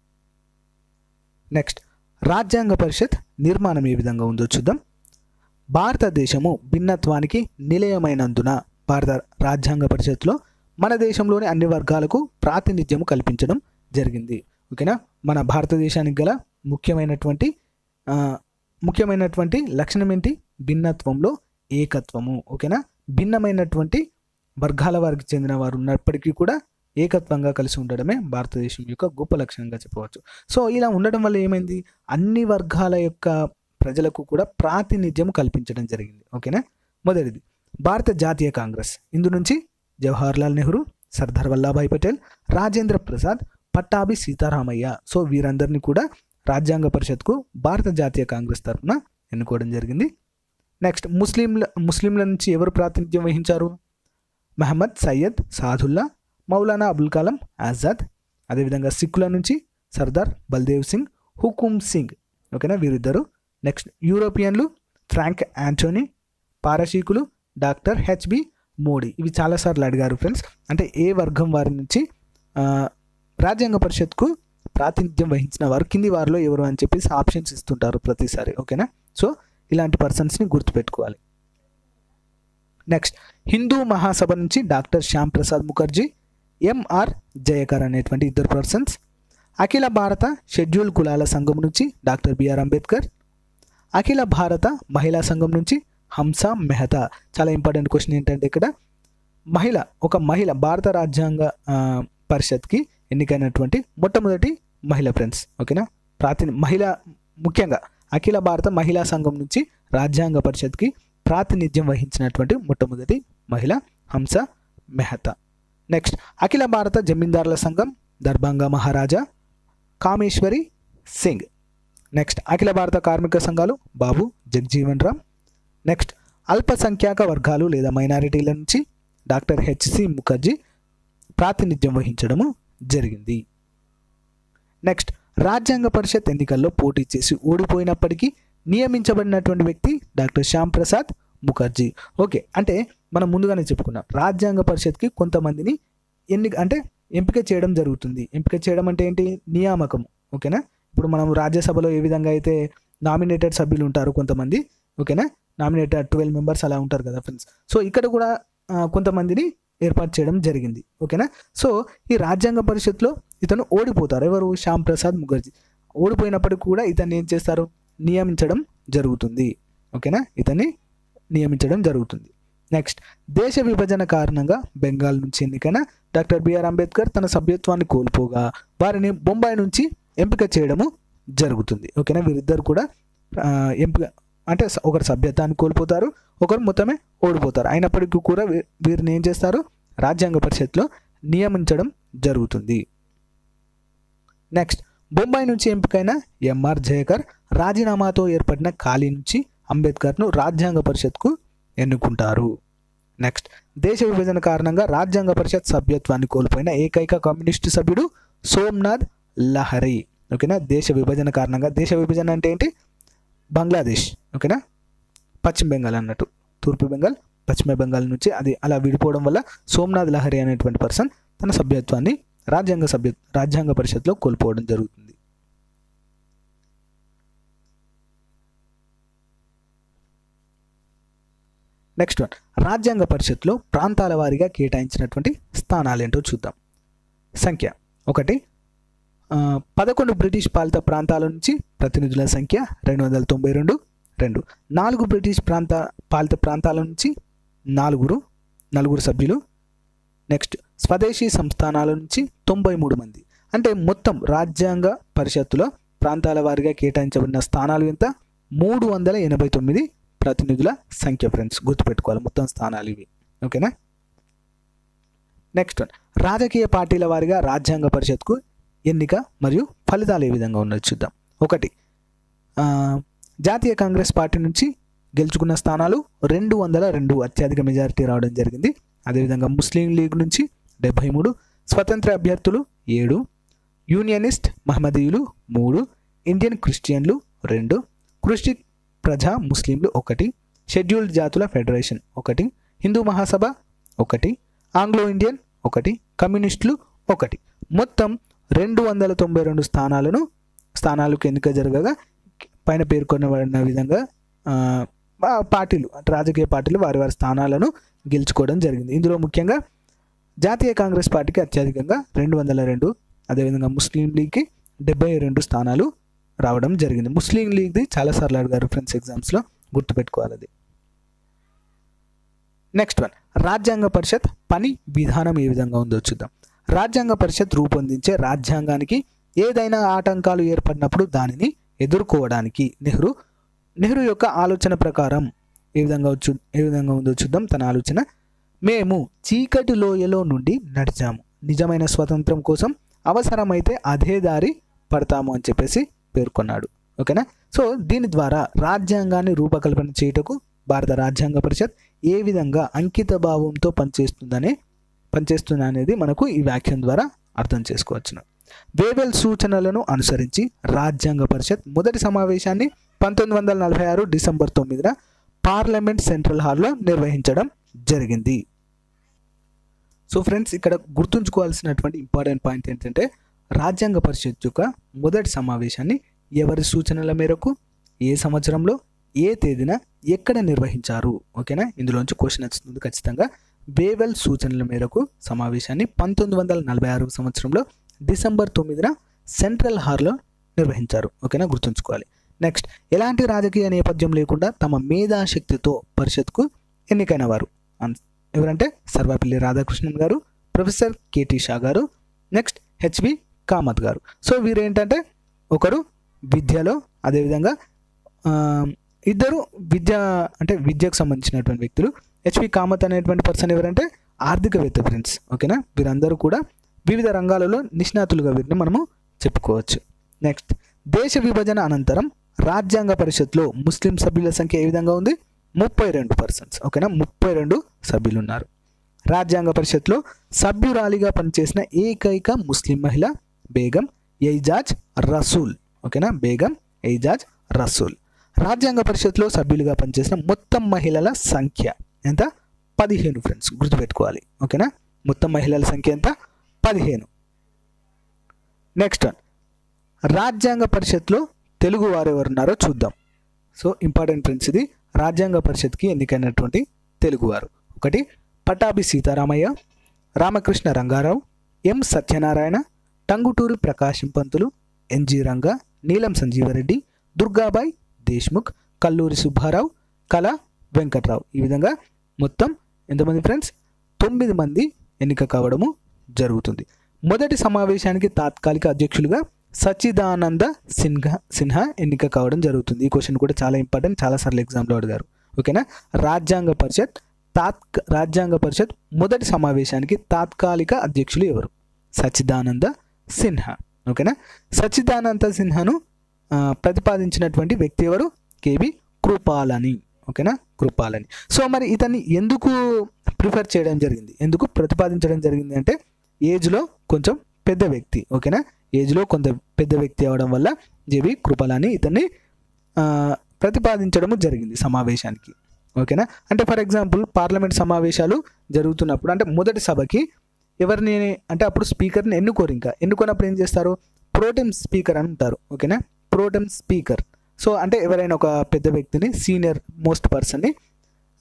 నెక్స్ట్ రాజ్యాంగ పరిషత్ నిర్మాణం ఏ విధంగా ఉందో చూద్దాం భారతదేశము భిన్నత్వానికి నిలయమైనందున భారత రాజ్యాంగ పరిషత్లో మన దేశంలోని అన్ని వర్గాలకు ప్రాతినిధ్యం కల్పించడం జరిగింది ఓకేనా మన భారతదేశానికి గల ముఖ్యమైనటువంటి ఆ, ముఖ్యమైనటువంటి లక్షణం ఏంటి భిన్నత్వంలో ఏకత్వము ఓకేనా భిన్నమైనటువంటి వర్గాల వారికి చెందిన వారు ఉన్నప్పటికీ కూడా ఏకత్వంగా కలిసి ఉండడమే భారతదేశం యొక్క గొప్ప లక్షణంగా చెప్పవచ్చు సో ఇలా ఉండడం వల్ల ఏమైంది అన్ని వర్గాల యొక్క ప్రజలకు కూడా ప్రాతినిధ్యం కల్పించడం జరిగింది ఓకేనా మొదటిది భారత జాతీయ కాంగ్రెస్ ఇందు నుంచి జవహర్లాల్ నెహ్రూ సర్దార్ వల్లభాయ్ పటేల్ రాజేంద్ర ప్రసాద్ పట్టాభి సీతారామయ్య సో వీరందరినీ కూడా రాజ్యాంగ పరిషత్కు భారత జాతీయ కాంగ్రెస్ తరఫున ఎన్నుకోవడం జరిగింది నెక్స్ట్ ముస్లింల ముస్లింల నుంచి ఎవరు ప్రాతినిధ్యం వహించారు మహమ్మద్ సయ్యద్ సాదుల్లా మౌలానా అబుల్ కలాం ఆజాద్ అదేవిధంగా సిక్కుల నుంచి సర్దార్ బల్దేవ్ సింగ్ హుకుమ్ సింగ్ ఓకేనా వీరిద్దరు నెక్స్ట్ యూరోపియన్లు ఫ్రాంక్ యాంటోనీ పారసీకులు డాక్టర్ హెచ్బి మోడీ ఇవి చాలాసార్లు అడిగారు ఫ్రెండ్స్ అంటే ఏ వర్గం వారి నుంచి ఆ, రాజ్యాంగ పరిషత్కు ప్రాతినిధ్యం వహించిన వారు కింది వారిలో ఎవరు అని చెప్పేసి ఆప్షన్స్ ఇస్తుంటారు ప్రతిసారి ఓకేనా సో ఇలాంటి పర్సన్స్ని గుర్తుపెట్టుకోవాలి నెక్స్ట్ హిందూ మహాసభ నుంచి డాక్టర్ శ్యామ్ ప్రసాద్ ముఖర్జీ ఎంఆర్ జయకర్ అనేటువంటి ఇద్దరు పర్సన్స్ అఖిల భారత షెడ్యూల్ కులాల సంఘం నుంచి డాక్టర్ బిఆర్ అంబేద్కర్ అఖిల భారత మహిళా సంఘం నుంచి హంస మెహతా చాలా ఇంపార్టెంట్ క్వశ్చన్ ఏంటంటే ఇక్కడ మహిళ ఒక మహిళ భారత రాజ్యాంగ ఆ, పరిషత్కి ఎన్నికైనటువంటి మొట్టమొదటి మహిళ ఫ్రెండ్స్ ఓకేనా ప్రాతిని మహిళ ముఖ్యంగా అఖిల భారత మహిళా సంఘం నుంచి రాజ్యాంగ పరిషత్కి ప్రాతినిధ్యం వహించినటువంటి మొట్టమొదటి మహిళ హంస మెహతా నెక్స్ట్ అఖిల భారత జమీందారుల సంఘం దర్భంగా మహారాజా కామేశ్వరి సింగ్ నెక్స్ట్ అఖిల భారత కార్మిక సంఘాలు బాబు జగ్జీవన్ రామ్ నెక్స్ట్ అల్పసంఖ్యాక వర్గాలు లేదా మైనారిటీల నుంచి డాక్టర్ హెచ్సి ముఖర్జీ ప్రాతినిధ్యం వహించడము జరిగింది నెక్స్ట్ రాజ్యాంగ పరిషత్ ఎన్నికల్లో పోటీ చేసి ఓడిపోయినప్పటికీ నియమించబడినటువంటి వ్యక్తి డాక్టర్ శ్యామ్ ప్రసాద్ ముఖర్జీ ఓకే అంటే మనం ముందుగానే చెప్పుకున్నాం రాజ్యాంగ పరిషత్కి కొంతమందిని ఎన్నిక అంటే ఎంపిక చేయడం జరుగుతుంది ఎంపిక చేయడం అంటే ఏంటి నియామకం ఓకేనా ఇప్పుడు మనం రాజ్యసభలో ఏ విధంగా అయితే నామినేటెడ్ సభ్యులు ఉంటారు కొంతమంది ఓకేనా నామినేటెడ్ ట్వెల్వ్ మెంబర్స్ అలా ఉంటారు కదా ఫ్రెండ్స్ సో ఇక్కడ కూడా ఆ, కొంతమందిని ఏర్పాటు చేయడం జరిగింది ఓకేనా సో ఈ రాజ్యాంగ పరిషత్లో ఇతను ఓడిపోతారు ఎవరు శ్యామ్ ప్రసాద్ ముఖర్జీ ఓడిపోయినప్పటికీ కూడా ఇతన్ని ఏం చేస్తారు నియమించడం జరుగుతుంది ఓకేనా ఇతన్ని నియమించడం జరుగుతుంది నెక్స్ట్ దేశ విభజన కారణంగా బెంగాల్ నుంచి ఎన్నికైన డాక్టర్ బిఆర్ అంబేద్కర్ తన సభ్యత్వాన్ని కోల్పోగా వారిని బొంబాయి నుంచి ఎంపిక చేయడము జరుగుతుంది ఓకేనా వీరిద్దరు కూడా ఆ, ఎంపిక అంటే స- ఒకరు సభ్యత్వాన్ని కోల్పోతారు ఒకరు మొత్తమే ఓడిపోతారు అయినప్పటికీ కూడా వీ- వీరిని ఏం చేస్తారు రాజ్యాంగ పరిషత్లో నియమించడం జరుగుతుంది నెక్స్ట్ బొంబాయి నుంచి ఎంపికైన ఎంఆర్ జయకర్ రాజీనామాతో ఏర్పడిన ఖాళీ నుంచి అంబేద్కర్ను రాజ్యాంగ పరిషత్కు ఎన్నుకుంటారు నెక్స్ట్ దేశ విభజన కారణంగా రాజ్యాంగ పరిషత్ సభ్యత్వాన్ని కోల్పోయిన ఏకైక కమ్యూనిస్టు సభ్యుడు సోమ్నాథ్ లహరి ఓకేనా దేశ విభజన కారణంగా దేశ విభజన అంటే ఏంటి బంగ్లాదేశ్ ఓకేనా పశ్చిమ బెంగాల్ అన్నట్టు తూర్పు బెంగాల్ పశ్చిమ బెంగాల్ నుంచి అది అలా విడిపోవడం వల్ల సోమ్నాథ్ లహరి అనేటువంటి పర్సన్ తన సభ్యత్వాన్ని రాజ్యాంగ సభ్య రాజ్యాంగ పరిషత్లో కోల్పోవడం జరుగుతుంది నెక్స్ట్ వన్ రాజ్యాంగ పరిషత్లో ప్రాంతాల వారీగా కేటాయించినటువంటి స్థానాలు ఏంటో చూద్దాం సంఖ్య ఒకటి ఆ, పదకొండు బ్రిటిష్ పాలిత ప్రాంతాల నుంచి ప్రతినిధుల సంఖ్య రెండు వందల తొంభై రెండు రెండు నాలుగు బ్రిటిష్ ప్రాంత పాలిత ప్రాంతాల నుంచి నాలుగురు నలుగురు సభ్యులు నెక్స్ట్ స్వదేశీ సంస్థానాల నుంచి తొంభై మూడు మంది అంటే మొత్తం రాజ్యాంగ పరిషత్తులో ప్రాంతాల వారీగా కేటాయించబడిన స్థానాలు ఎంత మూడు వందల ఎనభై తొమ్మిది ప్రతినిధుల సంఖ్య ఫ్రెండ్స్ గుర్తుపెట్టుకోవాలి మొత్తం స్థానాలు ఇవి ఓకేనా నెక్స్ట్ వన్ రాజకీయ పార్టీల వారీగా రాజ్యాంగ పరిషత్కు ఎన్నిక మరియు ఫలితాలు ఏ విధంగా ఉన్నది చూద్దాం ఒకటి ఆ, జాతీయ కాంగ్రెస్ పార్టీ నుంచి గెలుచుకున్న స్థానాలు రెండు వందల రెండు అత్యధిక మెజారిటీ రావడం జరిగింది అదేవిధంగా ముస్లిం లీగ్ నుంచి డెబ్బై మూడు స్వతంత్ర అభ్యర్థులు ఏడు యూనియనిస్ట్ మహమ్మదీయులు మూడు ఇండియన్ క్రిస్టియన్లు రెండు కృషి ప్రజా ముస్లింలు ఒకటి షెడ్యూల్డ్ జాతుల ఫెడరేషన్ ఒకటి హిందూ మహాసభ ఒకటి ఆంగ్లో ఇండియన్ ఒకటి కమ్యూనిస్టులు ఒకటి మొత్తం రెండు వందల తొంభై రెండు స్థానాలను స్థానాలకు ఎన్నిక జరగగా పైన పేర్కొనబడిన విధంగా ఆ, ఆ పార్టీలు అంటే రాజకీయ పార్టీలు వారి వారి స్థానాలను గెలుచుకోవడం జరిగింది ఇందులో ముఖ్యంగా జాతీయ కాంగ్రెస్ పార్టీకి అత్యధికంగా రెండు వందల రెండు అదేవిధంగా ముస్లిం లీగ్కి డెబ్బై రెండు స్థానాలు రావడం జరిగింది ముస్లిం లీగ్ది చాలాసార్లు అడిగారు ఫ్రెండ్స్ ఎగ్జామ్స్లో గుర్తుపెట్టుకోవాలి అది నెక్స్ట్ వన్ రాజ్యాంగ పరిషత్ పని విధానం ఏ విధంగా ఉందో చూద్దాం రాజ్యాంగ పరిషత్ రూపొందించే రాజ్యాంగానికి ఏదైనా ఆటంకాలు ఏర్పడినప్పుడు దానిని ఎదుర్కోవడానికి నెహ్రూ నెహ్రూ యొక్క ఆలోచన ప్రకారం ఏ విధంగా వచ్చు ఏ విధంగా ఉందో చూద్దాం తన ఆలోచన మేము చీకటి లోయలో నుండి నడిచాము నిజమైన స్వతంత్రం కోసం అవసరమైతే అదే దారి పడతాము అని చెప్పేసి పేర్కొన్నాడు ఓకేనా సో దీని ద్వారా రాజ్యాంగాన్ని రూపకల్పన చేయుటకు భారత రాజ్యాంగ పరిషత్ ఏ విధంగా అంకిత భావంతో పనిచేస్తుందనే పనిచేస్తుంది అనేది మనకు ఈ వ్యాఖ్యం ద్వారా అర్థం చేసుకోవచ్చును వేవెల్ సూచనలను అనుసరించి రాజ్యాంగ పరిషత్ మొదటి సమావేశాన్ని పంతొమ్మిది వందల నలభై ఆరు డిసెంబర్ తొమ్మిదిన పార్లమెంట్ సెంట్రల్ హాల్లో నిర్వహించడం జరిగింది సో ఫ్రెండ్స్ ఇక్కడ గుర్తుంచుకోవాల్సినటువంటి ఇంపార్టెంట్ పాయింట్ ఏంటంటే రాజ్యాంగ పరిషత్ యొక్క మొదటి సమావేశాన్ని ఎవరి సూచనల మేరకు ఏ సంవత్సరంలో ఏ తేదీన ఎక్కడ నిర్వహించారు ఓకేనా ఇందులోంచి క్వశ్చన్ వస్తుంది ఖచ్చితంగా బేవెల్ సూచనల మేరకు సమావేశాన్ని పంతొమ్మిది వందల నలభై ఆరు సంవత్సరంలో డిసెంబర్ తొమ్మిదిన సెంట్రల్ హార్లో నిర్వహించారు ఓకేనా గుర్తుంచుకోవాలి నెక్స్ట్ ఎలాంటి రాజకీయ నేపథ్యం లేకుండా తమ మేధాశక్తితో పరిషత్కు ఎన్నికైన వారు అన్- ఎవరంటే సర్వపల్లి రాధాకృష్ణన్ గారు ప్రొఫెసర్ కేటీ షా గారు నెక్స్ట్ హెచ్బి కామత్ గారు సో వీరు ఏంటంటే ఒకరు విద్యలో అదేవిధంగా ఆ, ఇద్దరు విద్య అంటే విద్యకు సంబంధించినటువంటి వ్యక్తులు హెచ్పి కామత్ అనేటువంటి పర్సన్ ఎవరంటే ఆర్థికవేత్త ఫ్రెండ్స్ ఓకేనా వీరందరూ కూడా వివిధ రంగాలలో నిష్ణాతులుగా వీరిని మనము చెప్పుకోవచ్చు నెక్స్ట్ దేశ విభజన అనంతరం రాజ్యాంగ పరిషత్లో ముస్లిం సభ్యుల సంఖ్య ఏ విధంగా ఉంది ముప్పై రెండు పర్సన్స్ ఓకేనా ముప్పై రెండు సభ్యులు ఉన్నారు రాజ్యాంగ పరిషత్లో సభ్యురాలిగా పనిచేసిన ఏకైక ముస్లిం మహిళ బేగం ఎయిజాజ్ రసూల్ ఓకేనా బేగం ఎయిజాజ్ రసూల్ రాజ్యాంగ పరిషత్లో సభ్యులుగా పనిచేసిన మొత్తం మహిళల సంఖ్య ఎంత పదిహేను ఫ్రెండ్స్ గుర్తుపెట్టుకోవాలి ఓకేనా మొత్తం మహిళల సంఖ్య ఎంత పదిహేను నెక్స్ట్ వన్ రాజ్యాంగ పరిషత్లో తెలుగు వారు ఎవరున్నారో చూద్దాం సో ఇంపార్టెంట్ ఫ్రెండ్స్ ఇది రాజ్యాంగ పరిషత్కి ఎన్నికైనటువంటి తెలుగువారు ఒకటి పటాభి సీతారామయ్య రామకృష్ణ రంగారావు ఎం సత్యనారాయణ టంగుటూరి ప్రకాశం పంతులు ఎన్జి రంగ నీలం సంజీవరెడ్డి దుర్గాబాయ్ దేశ్ముఖ్ కల్లూరి సుబ్బారావు కళ వెంకట్రావు ఈ విధంగా మొత్తం ఎంతమంది ఫ్రెండ్స్ తొమ్మిది మంది ఎన్నిక కావడము జరుగుతుంది మొదటి సమావేశానికి తాత్కాలిక అధ్యక్షులుగా సచ్చిదానంద సిన్హా సిన్హా ఎన్నిక కావడం జరుగుతుంది ఈ క్వశ్చన్ కూడా చాలా ఇంపార్టెంట్ చాలాసార్లు ఎగ్జామ్లో అడిగారు ఓకేనా రాజ్యాంగ పరిషత్ తాత్క రాజ్యాంగ పరిషత్ మొదటి సమావేశానికి తాత్కాలిక అధ్యక్షులు ఎవరు సచ్చిదానంద సిన్హా ఓకేనా సచ్చిదానంద సిన్హాను ఆ, ప్రతిపాదించినటువంటి వ్యక్తి ఎవరు కేబి కృపాలని ఓకేనా కృపాలని సో మరి ఇతన్ని ఎందుకు ప్రిఫర్ చేయడం జరిగింది ఎందుకు ప్రతిపాదించడం జరిగింది అంటే ఏజ్లో కొంచెం పెద్ద వ్యక్తి ఓకేనా ఏజ్లో కొంత పెద్ద వ్యక్తి అవడం వల్ల జేబి కృపాలని ఇతన్ని ఆ, ప్రతిపాదించడము జరిగింది సమావేశానికి ఓకేనా అంటే ఫర్ ఎగ్జాంపుల్ పార్లమెంట్ సమావేశాలు జరుగుతున్నప్పుడు అంటే మొదటి సభకి ఎవరిని అంటే అప్పుడు స్పీకర్ని ఎన్నుకోరు ఇంకా ఎన్నుకున్నప్పుడు ఏం చేస్తారు ప్రోటెమ్ స్పీకర్ అని ఉంటారు ఓకేనా ప్రోటెమ్ స్పీకర్ సో అంటే ఎవరైనా ఒక పెద్ద వ్యక్తిని సీనియర్ మోస్ట్ పర్సన్ని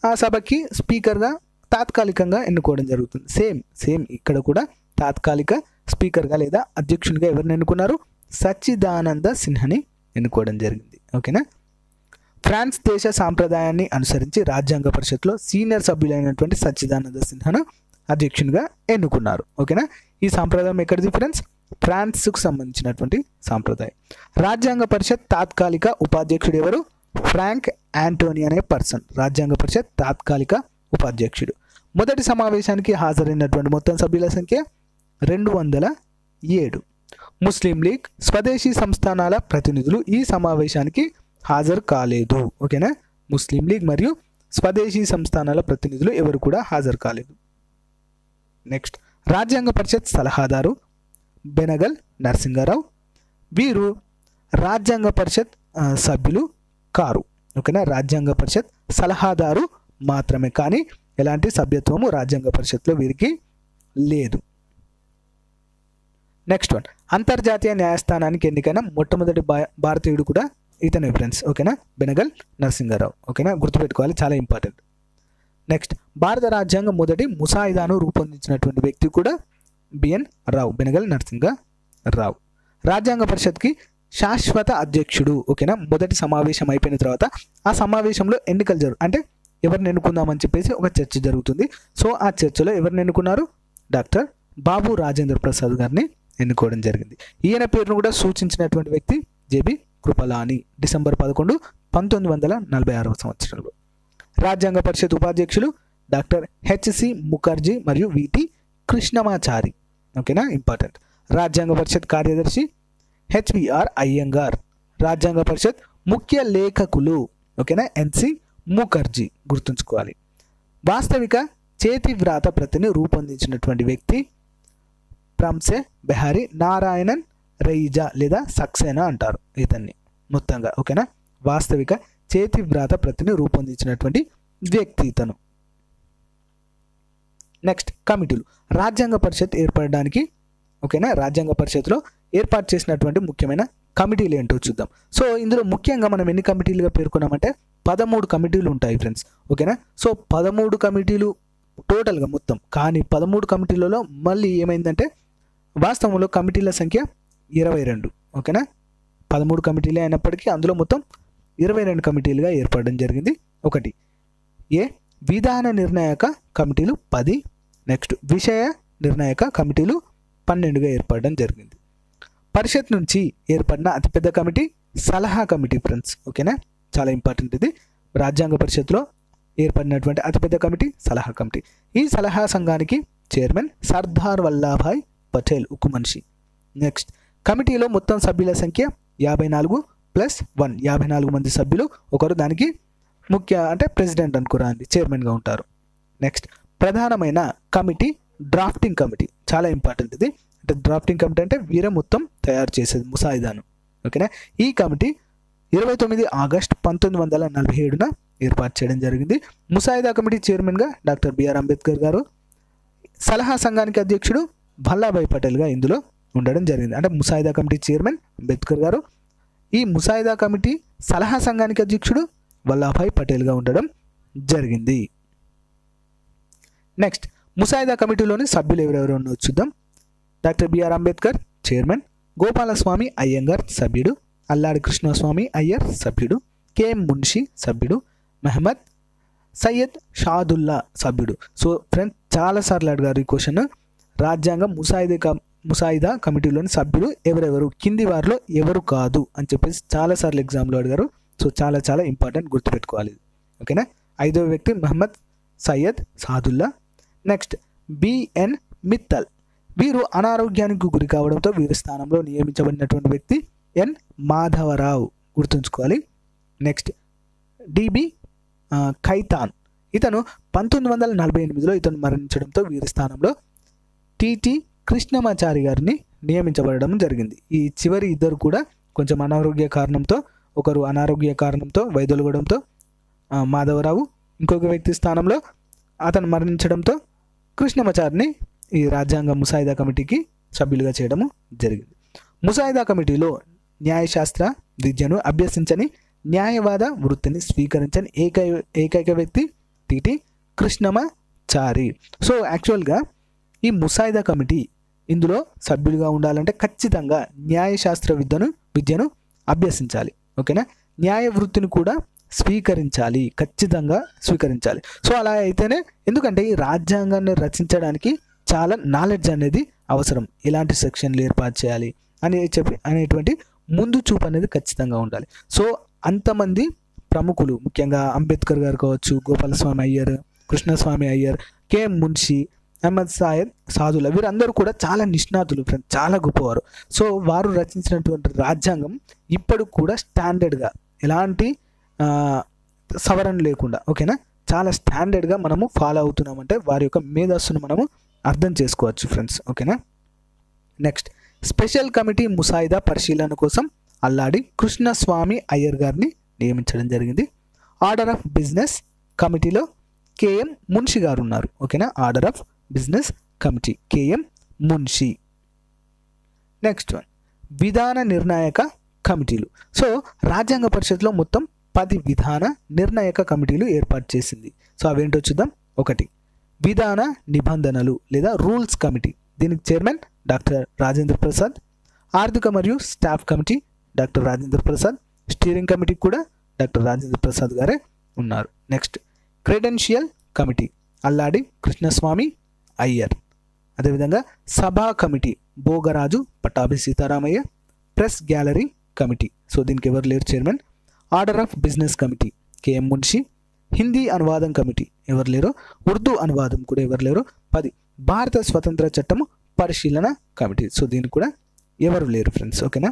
ఆ సభకి స్పీకర్గా తాత్కాలికంగా ఎన్నుకోవడం జరుగుతుంది సేమ్ సేమ్ ఇక్కడ కూడా తాత్కాలిక స్పీకర్గా లేదా అధ్యక్షునిగా ఎవరిని ఎన్నుకున్నారు సచ్చిదానంద సిన్హని ఎన్నుకోవడం జరిగింది ఓకేనా ఫ్రాన్స్ దేశ సాంప్రదాయాన్ని అనుసరించి రాజ్యాంగ పరిషత్లో సీనియర్ సభ్యులైనటువంటి సచ్చిదానంద సిన్హను అధ్యక్షునిగా ఎన్నుకున్నారు ఓకేనా ఈ సాంప్రదాయం ఎక్కడిది ఫ్రెండ్స్ ఫ్రాన్స్కు సంబంధించినటువంటి సాంప్రదాయం రాజ్యాంగ పరిషత్ తాత్కాలిక ఉపాధ్యక్షుడు ఎవరు ఫ్రాంక్ యాంటోనీ అనే పర్సన్ రాజ్యాంగ పరిషత్ తాత్కాలిక ఉపాధ్యక్షుడు మొదటి సమావేశానికి హాజరైనటువంటి మొత్తం సభ్యుల సంఖ్య రెండు వందల ఏడు ముస్లిం లీగ్ స్వదేశీ సంస్థానాల ప్రతినిధులు ఈ సమావేశానికి హాజరు కాలేదు ఓకేనా ముస్లిం లీగ్ మరియు స్వదేశీ సంస్థానాల ప్రతినిధులు ఎవరు కూడా హాజరు కాలేదు నెక్స్ట్ రాజ్యాంగ పరిషత్ సలహాదారు బెనగల్ నరసింగారావు వీరు రాజ్యాంగ పరిషత్ ఆ, సభ్యులు కారు ఓకేనా రాజ్యాంగ పరిషత్ సలహాదారు మాత్రమే కానీ ఎలాంటి సభ్యత్వము రాజ్యాంగ పరిషత్లో వీరికి లేదు నెక్స్ట్ వన్ అంతర్జాతీయ న్యాయస్థానానికి ఎన్నికైన మొట్టమొదటి భా- భారతీయుడు కూడా ఇతనే ఫ్రెండ్స్ ఓకేనా బెనగల్ నరసింగారావు ఓకేనా గుర్తుపెట్టుకోవాలి చాలా ఇంపార్టెంట్ నెక్స్ట్ భారత రాజ్యాంగం మొదటి ముసాయిదాను రూపొందించినటువంటి వ్యక్తి కూడా బిఎన్ రావు బెనగల్ నరసింగ రావు రాజ్యాంగ పరిషత్కి శాశ్వత అధ్యక్షుడు ఓకేనా మొదటి సమావేశం అయిపోయిన తర్వాత ఆ సమావేశంలో ఎన్నికలు జరుగు అంటే ఎవరిని ఎన్నుకుందామని చెప్పేసి ఒక చర్చ జరుగుతుంది సో ఆ చర్చలో ఎవరిని ఎన్నుకున్నారు డాక్టర్ బాబు రాజేంద్ర ప్రసాద్ గారిని ఎన్నుకోవడం జరిగింది ఈయన పేరును కూడా సూచించినటువంటి వ్యక్తి జేబి కృపలాని డిసెంబర్ పదకొండు పంతొమ్మిది వందల నలభై ఆరవ సంవత్సరంలో రాజ్యాంగ పరిషత్ ఉపాధ్యక్షులు డాక్టర్ హెచ్సి ముఖర్జీ మరియు విటి కృష్ణమాచారి ఓకేనా ఇంపార్టెంట్ రాజ్యాంగ పరిషత్ కార్యదర్శి హెచ్బిఆర్ అయ్యంగార్ రాజ్యాంగ పరిషత్ ముఖ్య లేఖకులు ఓకేనా ఎన్సి ముఖర్జీ గుర్తుంచుకోవాలి వాస్తవిక చేతి వ్రాత ప్రతిని రూపొందించినటువంటి వ్యక్తి ప్రాంసే బెహారీ నారాయణన్ రెయిజా లేదా సక్సేనా అంటారు ఇతన్ని మొత్తంగా ఓకేనా వాస్తవిక చేతి వ్రాత ప్రతిని రూపొందించినటువంటి వ్యక్తి ఇతను నెక్స్ట్ కమిటీలు రాజ్యాంగ పరిషత్ ఏర్పడడానికి ఓకేనా రాజ్యాంగ పరిషత్లో ఏర్పాటు చేసినటువంటి ముఖ్యమైన కమిటీలు ఏంటో చూద్దాం సో ఇందులో ముఖ్యంగా మనం ఎన్ని కమిటీలుగా పేర్కొన్నామంటే పదమూడు కమిటీలు ఉంటాయి ఫ్రెండ్స్ ఓకేనా సో పదమూడు కమిటీలు టోటల్గా మొత్తం కానీ పదమూడు కమిటీలలో మళ్ళీ ఏమైందంటే వాస్తవంలో కమిటీల సంఖ్య ఇరవై రెండు ఓకేనా పదమూడు కమిటీలే అయినప్పటికీ అందులో మొత్తం ఇరవై రెండు కమిటీలుగా ఏర్పడడం జరిగింది ఒకటి ఏ విధాన నిర్ణాయక కమిటీలు పది నెక్స్ట్ విషయ నిర్ణాయక కమిటీలు పన్నెండుగా ఏర్పడడం జరిగింది పరిషత్ నుంచి ఏర్పడిన అతిపెద్ద కమిటీ సలహా కమిటీ ఫ్రెండ్స్ ఓకేనా చాలా ఇంపార్టెంట్ ఇది రాజ్యాంగ పరిషత్లో ఏర్పడినటువంటి అతిపెద్ద కమిటీ సలహా కమిటీ ఈ సలహా సంఘానికి చైర్మన్ సర్దార్ వల్లాభాయ్ పటేల్ ఉక్కు మనిషి నెక్స్ట్ కమిటీలో మొత్తం సభ్యుల సంఖ్య యాభై నాలుగు ప్లస్ వన్ యాభై నాలుగు మంది సభ్యులు ఒకరు దానికి ముఖ్య అంటే ప్రెసిడెంట్ అనుకురండి చైర్మన్గా ఉంటారు నెక్స్ట్ ప్రధానమైన కమిటీ డ్రాఫ్టింగ్ కమిటీ చాలా ఇంపార్టెంట్ ఇది అంటే డ్రాఫ్టింగ్ కమిటీ అంటే వీరే మొత్తం తయారు చేసేది ముసాయిదాను ఓకేనా ఈ కమిటీ ఇరవై తొమ్మిది ఆగస్ట్ పంతొమ్మిది వందల నలభై ఏడున ఏర్పాటు చేయడం జరిగింది ముసాయిదా కమిటీ చైర్మన్గా డాక్టర్ బిఆర్ అంబేద్కర్ గారు సలహా సంఘానికి అధ్యక్షుడు భల్లాభాయ్ పటేల్గా ఇందులో ఉండడం జరిగింది అంటే ముసాయిదా కమిటీ చైర్మన్ అంబేద్కర్ గారు ఈ ముసాయిదా కమిటీ సలహా సంఘానికి అధ్యక్షుడు వల్లాభాయ్ పటేల్గా ఉండడం జరిగింది నెక్స్ట్ ముసాయిదా కమిటీలోని సభ్యులు ఎవరెవరు ఉన్నో చూద్దాం doctor B R Ambedkar chairman Gopalaswami Ayyangar సభ్యుడు అల్లాడి కృష్ణస్వామి అయ్యర్ సభ్యుడు కెఎం మున్షి సభ్యుడు మహమ్మద్ సయ్యద్ షాదుల్లా సభ్యుడు సో ఫ్రెండ్స్ చాలాసార్లు అడిగారు ఈ క్వశ్చన్ రాజ్యాంగం ముసాయిదా కమ్ ముసాయిదా కమిటీలోని సభ్యులు ఎవరెవరు కింది వారిలో ఎవరు కాదు అని చెప్పేసి చాలాసార్లు ఎగ్జామ్లో అడిగారు సో చాలా చాలా ఇంపార్టెంట్ గుర్తుపెట్టుకోవాలి ఇది. ఓకేనా ఐదవ వ్యక్తి మహమ్మద్ సయ్యద్ సాదుల్లా నెక్స్ట్ బిఎన్ మిత్తల్ వీరు అనారోగ్యానికి గురి కావడంతో వీరి స్థానంలో నియమించబడినటువంటి వ్యక్తి ఎన్ మాధవరావు గుర్తుంచుకోవాలి నెక్స్ట్ డిబి ఆ, ఖైతాన్ ఇతను పంతొమ్మిది వందల నలభై ఎనిమిదిలో ఇతను మరణించడంతో వీరి స్థానంలో టిటి కృష్ణమాచారి గారిని నియమించబడడం జరిగింది ఈ చివరి ఇద్దరు కూడా కొంచెం అనారోగ్య కారణంతో ఒకరు అనారోగ్య కారణంతో వైదొలగడంతో ఆ, మాధవరావు ఇంకొక వ్యక్తి స్థానంలో అతను మరణించడంతో కృష్ణమాచారిని ఈ రాజ్యాంగ ముసాయిదా కమిటీకి సభ్యులుగా చేయడము జరిగింది ముసాయిదా కమిటీలో న్యాయశాస్త్ర విద్యను అభ్యసించని న్యాయవాద వృత్తిని స్వీకరించని ఏకై ఏకైక వ్యక్తి టిటి కృష్ణమాచారి సో యాక్చువల్గా ఈ ముసాయిదా కమిటీ ఇందులో సభ్యులుగా ఉండాలంటే ఖచ్చితంగా న్యాయశాస్త్ర విద్యను విద్యను అభ్యసించాలి ఓకేనా న్యాయ వృత్తిని కూడా స్వీకరించాలి ఖచ్చితంగా స్వీకరించాలి సో అలా అయితేనే ఎందుకంటే ఈ రాజ్యాంగాన్ని రచించడానికి చాలా నాలెడ్జ్ అనేది అవసరం ఎలాంటి సెక్షన్లు ఏర్పాటు చేయాలి అని చెప్పి అనేటువంటి ముందు చూపు అనేది ఖచ్చితంగా ఉండాలి సో అంతమంది ప్రముఖులు ముఖ్యంగా అంబేద్కర్ గారు కావచ్చు గోపాలస్వామి అయ్యర్ కృష్ణస్వామి అయ్యర్ కేఎం మున్షి అహ్మద్ సాయద్ సాధుల వీరందరూ కూడా చాలా నిష్ణాతులు ఫ్రెండ్స్ చాలా గొప్పవారు సో వారు రచించినటువంటి రాజ్యాంగం ఇప్పుడు కూడా స్టాండర్డ్గా ఎలాంటి ఆ, సవరణ లేకుండా ఓకేనా చాలా స్టాండర్డ్గా మనము ఫాలో అవుతున్నామంటే వారి యొక్క మేధస్సును మనము అర్థం చేసుకోవచ్చు ఫ్రెండ్స్ ఓకేనా నెక్స్ట్ స్పెషల్ కమిటీ ముసాయిదా పరిశీలన కోసం అల్లాడి కృష్ణస్వామి అయ్యర్ గారిని నియమించడం జరిగింది ఆర్డర్ ఆఫ్ బిజినెస్ కమిటీలో కేఎం మున్షి గారు ఉన్నారు ఓకేనా order of business committee K M Munshi next one విధాన నిర్ణాయక కమిటీలు సో రాజ్యాంగ పరిషత్లో మొత్తం పది విధాన నిర్ణాయక కమిటీలు ఏర్పాటు చేసింది సో అవేంటో చూద్దాం ఒకటి విధాన నిబంధనలు లేదా రూల్స్ కమిటీ దీనికి చైర్మన్ డాక్టర్ రాజేంద్ర ప్రసాద్ ఆర్థిక మరియు staff committee doctor Rajendra Prasad steering committee కూడా డాక్టర్ రాజేంద్ర ప్రసాద్ గారే ఉన్నారు next credential committee Alladi Krishnaswami Ayyar అదేవిధంగా సభా committee Bhogaraju Pattabhi Sitaramayya press gallery committee so దీనికి ఎవరు లేరు chairman order of business committee K M Munshi Hindi అనువాదం కమిటీ ఎవరు లేరు ఉర్దూ అనువాదం కూడా ఎవరు లేరు పది భారత స్వతంత్ర చట్టము పరిశీలన కమిటీ సో దీనికి కూడా ఎవరు లేరు ఫ్రెండ్స్ ఓకేనా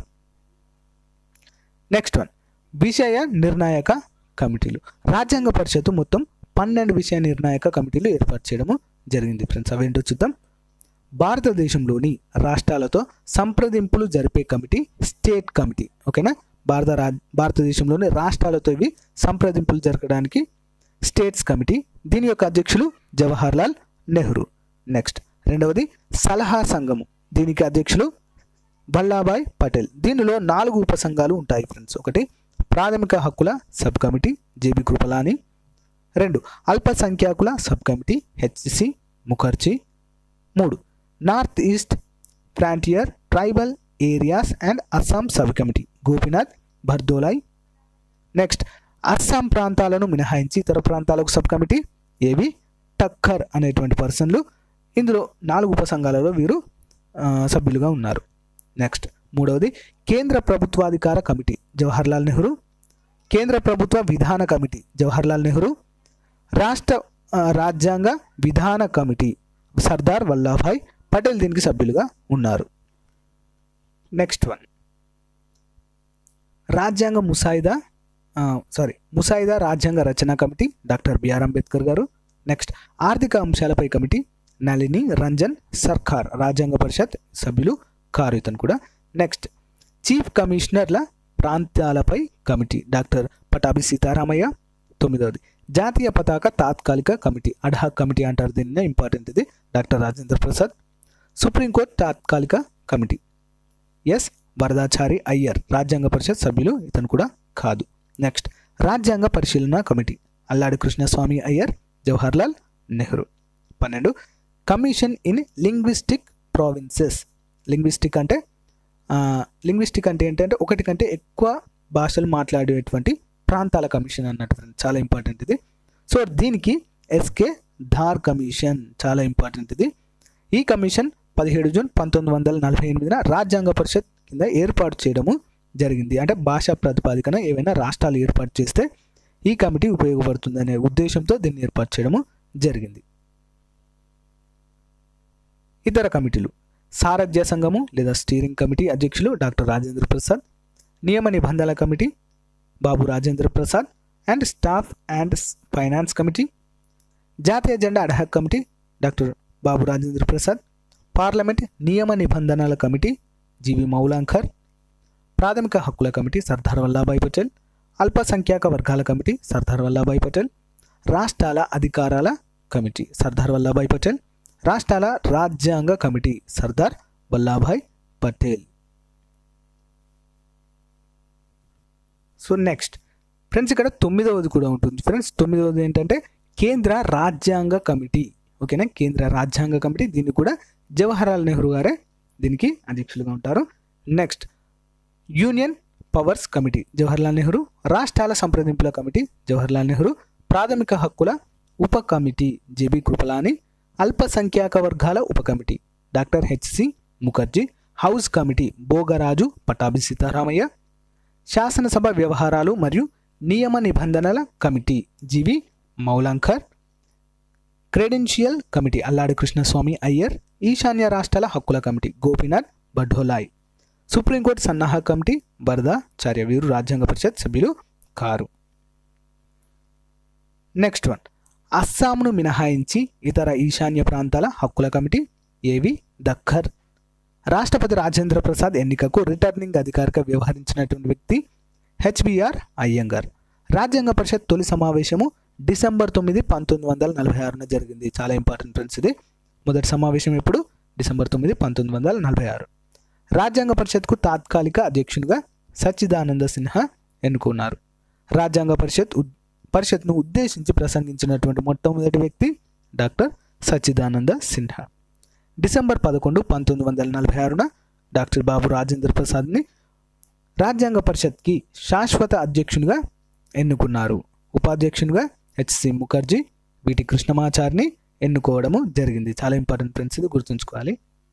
నెక్స్ట్ వన్ విషయ నిర్ణాయక కమిటీలు రాజ్యాంగ పరిషత్తు మొత్తం పన్నెండు విషయ నిర్ణాయక కమిటీలు ఏర్పాటు చేయడము జరిగింది ఫ్రెండ్స్ అవేంటో చూద్దాం భారతదేశంలోని రాష్ట్రాలతో సంప్రదింపులు జరిపే కమిటీ స్టేట్ కమిటీ ఓకేనా భారత రా భారతదేశంలోని రాష్ట్రాలతో ఇవి సంప్రదింపులు జరగడానికి స్టేట్స్ కమిటీ దీని యొక్క అధ్యక్షులు జవహర్లాల్ నెహ్రూ నెక్స్ట్ రెండవది సలహా సంఘము దీనికి అధ్యక్షులు వల్లాభాయ్ పటేల్ దీనిలో నాలుగు ఉపసంఘాలు ఉంటాయి ఫ్రెండ్స్ ఒకటి ప్రాథమిక హక్కుల సబ్ కమిటీ జేబీ కృపలాని రెండు అల్పసంఖ్యాకుల సబ్ కమిటీ హెచ్సి ముఖర్జీ మూడు north east frontier tribal areas and Assam sub committee Gopinath Bardoloi next Assam ప్రాంతాలను మినహాయించి ఇతర ప్రాంతాలకు సబ్ కమిటీ ఏవి టక్కర్ అనేటువంటి పర్సన్లు ఇందులో నాలుగు ఉపసంఘాలలో వీరు ఆ, సభ్యులుగా ఉన్నారు నెక్స్ట్ మూడవది కేంద్ర ప్రభుత్వాధికార కమిటీ జవహర్లాల్ నెహ్రూ కేంద్ర ప్రభుత్వ విధాన కమిటీ జవహర్లాల్ నెహ్రూ రాష్ట్ర ఆ, రాజ్యాంగ విధాన కమిటీ సర్దార్ వల్లభాయ్ పటేల్ దీనికి సభ్యులుగా ఉన్నారు నెక్స్ట్ వన్ రాజ్యాంగ ముసాయిదా సారీ ముసాయిదా రాజ్యాంగ రచన కమిటీ డాక్టర్ బిఆర్ అంబేద్కర్ గారు నెక్స్ట్ ఆర్థిక అంశాలపై కమిటీ నళిని రంజన్ సర్కార్ రాజ్యాంగ పరిషత్ సభ్యులు కారు ఇతను కూడా నెక్స్ట్ చీఫ్ కమిషనర్ల ప్రాంతాలపై కమిటీ డాక్టర్ పటాభి సీతారామయ్య తొమ్మిదవది జాతీయ పతాక తాత్కాలిక కమిటీ అడ్హాక్ కమిటీ అంటారు దీన్ని ఇంపార్టెంట్ ఇది డాక్టర్ రాజేంద్ర ప్రసాద్ సుప్రీంకోర్టు తాత్కాలిక కమిటీ ఎస్ వరదాచారి అయ్యర్ రాజ్యాంగ పరిషత్ సభ్యులు ఇతను కూడా కాదు నెక్స్ట్ రాజ్యాంగ పరిశీలన కమిటీ అల్లాడి కృష్ణస్వామి అయ్యర్ జవహర్లాల్ నెహ్రూ పన్నెండు commission in linguistic provinces linguistic అంటే లింగ్విస్టిక్ అంటే ఏంటంటే ఒకటి కంటే ఎక్కువ భాషలు మాట్లాడేటువంటి ప్రాంతాల కమిషన్ అన్నట్టు friends. చాలా ఇంపార్టెంట్ ఇది సో దీనికి ఎస్కే ధార్ కమిషన్ చాలా ఇంపార్టెంట్ ఇది ఈ కమిషన్ పదిహేడు జూన్ పంతొమ్మిది వందల నలభై ఎనిమిదిన రాజ్యాంగ పరిషత్ కింద ఏర్పాటు చేయడము జరిగింది అంటే భాషా ప్రాతిపాదికన ఏవైనా రాష్ట్రాలు ఏర్పాటు చేస్తే ఈ కమిటీ ఉపయోగపడుతుందనే ఉద్దేశంతో దీన్ని ఏర్పాటు చేయడము జరిగింది ఇతర కమిటీలు సారథ్య సంఘము లేదా స్టీరింగ్ కమిటీ అధ్యక్షులు డాక్టర్ రాజేంద్ర ప్రసాద్ నియమ నిబంధనల committee Babu Rajendra Prasad and staff and finance committee జాతీయ జెండా ad hoc committee doctor Babu Rajendra Prasad parliament నియమ నిబంధనల కమిటీ జీవి మౌలాంకర్ ప్రాథమిక హక్కుల కమిటీ సర్దార్ వల్లభాయ్ పటేల్ అల్పసంఖ్యాక వర్గాల కమిటీ సర్దార్ వల్లభాయ్ పటేల్ రాష్ట్రాల అధికారాల కమిటీ సర్దార్ వల్లభాయ్ పటేల్ రాష్ట్రాల రాజ్యాంగ committee Sardar Vallabhbhai Patel so next friends ఇక్కడ తొమ్మిదవది కూడా ఉంటుంది ఫ్రెండ్స్ తొమ్మిదవది ఏంటంటే కేంద్ర రాజ్యాంగ కమిటీ ఓకేనా కేంద్ర రాజ్యాంగ కమిటీ దీన్ని కూడా జవహర్లాల్ నెహ్రూ గారే దీనికి అధ్యక్షులుగా ఉంటారు next union powers committee Jawaharlal Nehru రాష్ట్రాల సంప్రదింపుల కమిటీ జవహర్లాల్ నెహ్రూ ప్రాథమిక హక్కుల ఉప కమిటీ జేబీ కృపలాని అల్పసంఖ్యాక వర్గాల ఉప committee doctor H C Mukherjee house committee Bhogaraju Pattabhi Sitaramayya శాసనసభ వ్యవహారాలు మరియు నియమ నిబంధనల committee G V Mavalankar credential committee Alladi Krishnaswami Ayyar ఈశాన్య రాష్ట్రాల హక్కుల కమిటీ గోపీనాథ్ బడ్హోలాయ్ సుప్రీంకోర్టు సన్నాహ కమిటీ బరదా చార్యవీరు రాజ్యాంగ పరిషత్ సభ్యులు కారు నెక్స్ట్ వన్ అస్సాంను మినహాయించి ఇతర ఈశాన్య ప్రాంతాల హక్కుల కమిటీ ఏవి దక్కర్ రాష్ట్రపతి రాజేంద్ర ప్రసాద్ ఎన్నికకు రిటర్నింగ్ అధికారిగా వ్యవహరించినటువంటి వ్యక్తి హెచ్బిఆర్ అయ్యంగార్ రాజ్యాంగ పరిషత్ తొలి సమావేశము డిసెంబర్ తొమ్మిది పంతొమ్మిది వందల నలభై ఆరున జరిగింది చాలా ఇంపార్టెంట్ ఫ్రెండ్స్ ఇది మొదటి సమావేశం ఎప్పుడు డిసెంబర్ తొమ్మిది పంతొమ్మిది వందల నలభై ఆరు రాజ్యాంగ పరిషత్కు తాత్కాలిక అధ్యక్షునిగా సచ్చిదానంద సిన్హా ఎన్నుకున్నారు రాజ్యాంగ పరిషత్ ఉద్- పరిషత్ను ఉద్దేశించి ప్రసంగించినటువంటి మొట్టమొదటి వ్యక్తి డాక్టర్ సచ్చిదానంద సిన్హా డిసెంబర్ పదకొండు పంతొమ్మిది వందల నలభై ఆరున డాక్టర్ బాబు రాజేంద్ర ప్రసాద్ని రాజ్యాంగ పరిషత్కి శాశ్వత అధ్యక్షునిగా ఎన్నుకున్నారు ఉపాధ్యక్షునిగా హెచ్సి ముఖర్జీ బిటి కృష్ణమాచార్ని ఎన్నుకోవడము జరిగింది చాలా ఇంపార్టెంట్ ఫ్రెండ్స్ ఇది గుర్తుంచుకోవాలి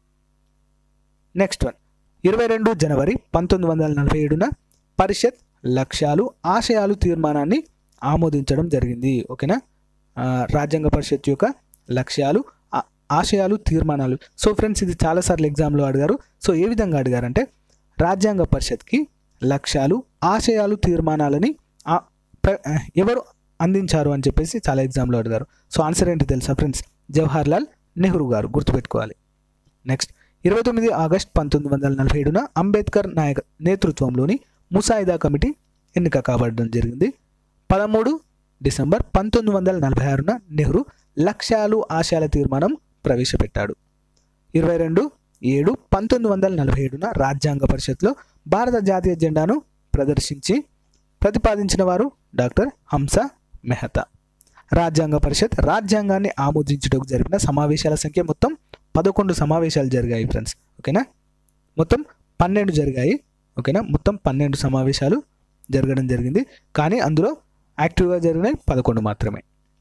నెక్స్ట్ వన్ ఇరవై రెండు జనవరి పంతొమ్మిది వందల నలభై ఏడున పరిషత్ లక్ష్యాలు ఆశయాలు తీర్మానాన్ని ఆమోదించడం జరిగింది ఓకేనా ఆ, రాజ్యాంగ పరిషత్ యొక్క లక్ష్యాలు ఆ- ఆశయాలు తీర్మానాలు సో ఫ్రెండ్స్ ఇది చాలాసార్లు ఎగ్జామ్లో అడిగారు సో ఏ విధంగా అడిగారంటే రాజ్యాంగ పరిషత్కి లక్ష్యాలు ఆశయాలు తీర్మానాలని ఆ- ప్ర- ఎవరు అందించారు అని చెప్పేసి చాలా ఎగ్జామ్లో అడిగారు సో ఆన్సర్ ఏంటి తెలుసా ఫ్రెండ్స్ జవహర్లాల్ నెహ్రూ గారు గుర్తుపెట్టుకోవాలి నెక్స్ట్ ఇరవై తొమ్మిది ఆగస్ట్ పంతొమ్మిది వందల నలభై ఏడున అంబేద్కర్ నాయక నేతృత్వంలోని ముసాయిదా కమిటీ ఎన్నిక కాబడడం జరిగింది పదమూడు డిసెంబర్ పంతొమ్మిది వందల నలభై ఆరున నెహ్రూ లక్ష్యాలు ఆశయాల తీర్మానం ప్రవేశపెట్టాడు ఇరవై రెండు ఏడు పంతొమ్మిది వందల నలభై ఏడున రాజ్యాంగ పరిషత్లో భారత జాతీయ జెండాను ప్రదర్శించి ప్రతిపాదించిన వారు డాక్టర్ హంస మెహతా రాజ్యాంగ పరిషత్ రాజ్యాంగాన్ని ఆమోదించుటకు జరిపిన సమావేశాల సంఖ్య మొత్తం పదకొండు సమావేశాలు జరిగాయి ఫ్రెండ్స్ ఓకేనా మొత్తం పన్నెండు జరిగాయి ఓకేనా మొత్తం పన్నెండు సమావేశాలు జరగడం జరిగింది కానీ అందులో యాక్టివ్గా జరిగినాయి పదకొండు మాత్రమే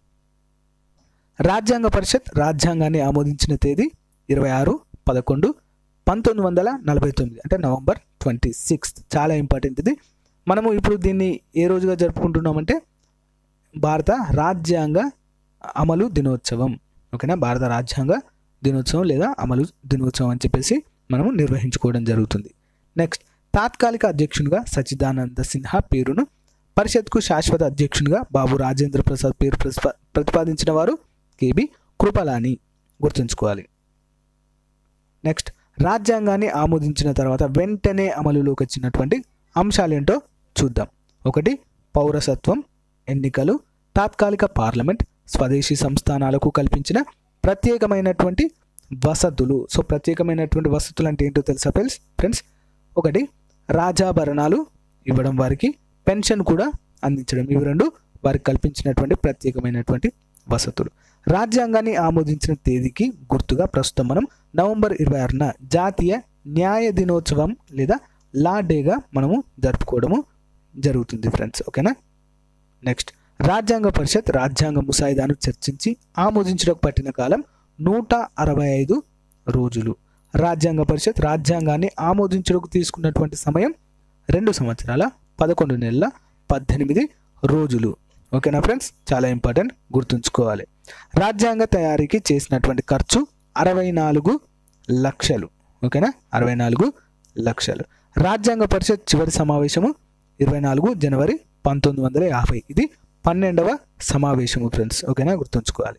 రాజ్యాంగ పరిషత్ రాజ్యాంగాన్ని ఆమోదించిన తేదీ ఇరవై ఆరు పదకొండు పంతొమ్మిది వందల నలభై తొమ్మిది అంటే నవంబర్ ట్వంటీ సిక్స్త్ చాలా ఇంపార్టెంట్ ఇది మనము ఇప్పుడు దీన్ని ఏ రోజుగా జరుపుకుంటున్నామంటే భారత రాజ్యాంగ అమలు దినోత్సవం ఓకేనా భారత రాజ్యాంగ దినోత్సవం లేదా అమలు దినోత్సవం అని చెప్పేసి మనము నిర్వహించుకోవడం జరుగుతుంది నెక్స్ట్ తాత్కాలిక అధ్యక్షునిగా సచ్చిదానంద సిన్హా పేరును పరిషత్కు శాశ్వత అధ్యక్షునిగా బాబు రాజేంద్ర ప్రసాద్ పేరు ప్రతిపా- ప్రతిపాదించిన వారు కేబి కృపలాని గుర్తుంచుకోవాలి నెక్స్ట్ రాజ్యాంగాన్ని ఆమోదించిన తర్వాత వెంటనే అమలులోకి వచ్చినటువంటి అంశాలేంటో చూద్దాం ఒకటి పౌరసత్వం ఎన్నికలు తాత్కాలిక పార్లమెంట్ స్వదేశీ సంస్థానాలకు కల్పించిన ప్రత్యేకమైనటువంటి వసతులు సో ప్రత్యేకమైనటువంటి వసతులు అంటే ఏంటో తెలుసా ఫ్రెండ్స్ ఫ్రెండ్స్ ఒకటి రాజాభరణాలు ఇవ్వడం వారికి పెన్షన్ కూడా అందించడం ఇవి రెండు వారికి కల్పించినటువంటి ప్రత్యేకమైనటువంటి వసతులు రాజ్యాంగాన్ని ఆమోదించిన తేదీకి గుర్తుగా ప్రస్తుతం మనం నవంబర్ ఇరవై ఆరున జాతీయ న్యాయ దినోత్సవం లేదా లా డేగా మనము జరుపుకోవడము జరుగుతుంది ఫ్రెండ్స్ ఓకేనా నెక్స్ట్ రాజ్యాంగ పరిషత్ రాజ్యాంగ ముసాయిదాను చర్చించి ఆమోదించడానికి పట్టిన కాలం నూట అరవై ఐదు రోజులు రాజ్యాంగ పరిషత్ రాజ్యాంగాన్ని ఆమోదించడానికి తీసుకున్నటువంటి సమయం రెండు సంవత్సరాల పదకొండు నెలల పద్దెనిమిది రోజులు ఓకేనా ఫ్రెండ్స్ చాలా ఇంపార్టెంట్ గుర్తుంచుకోవాలి రాజ్యాంగ తయారీకి చేసినటువంటి ఖర్చు అరవై నాలుగు లక్షలు ఓకేనా అరవై నాలుగు లక్షలు రాజ్యాంగ పరిషత్ చివరి సమావేశము ఇరవై నాలుగు జనవరి పంతొమ్మిది వందల యాభై ఇది పన్నెండవ సమావేశము ఫ్రెండ్స్ ఓకేనా గుర్తుంచుకోవాలి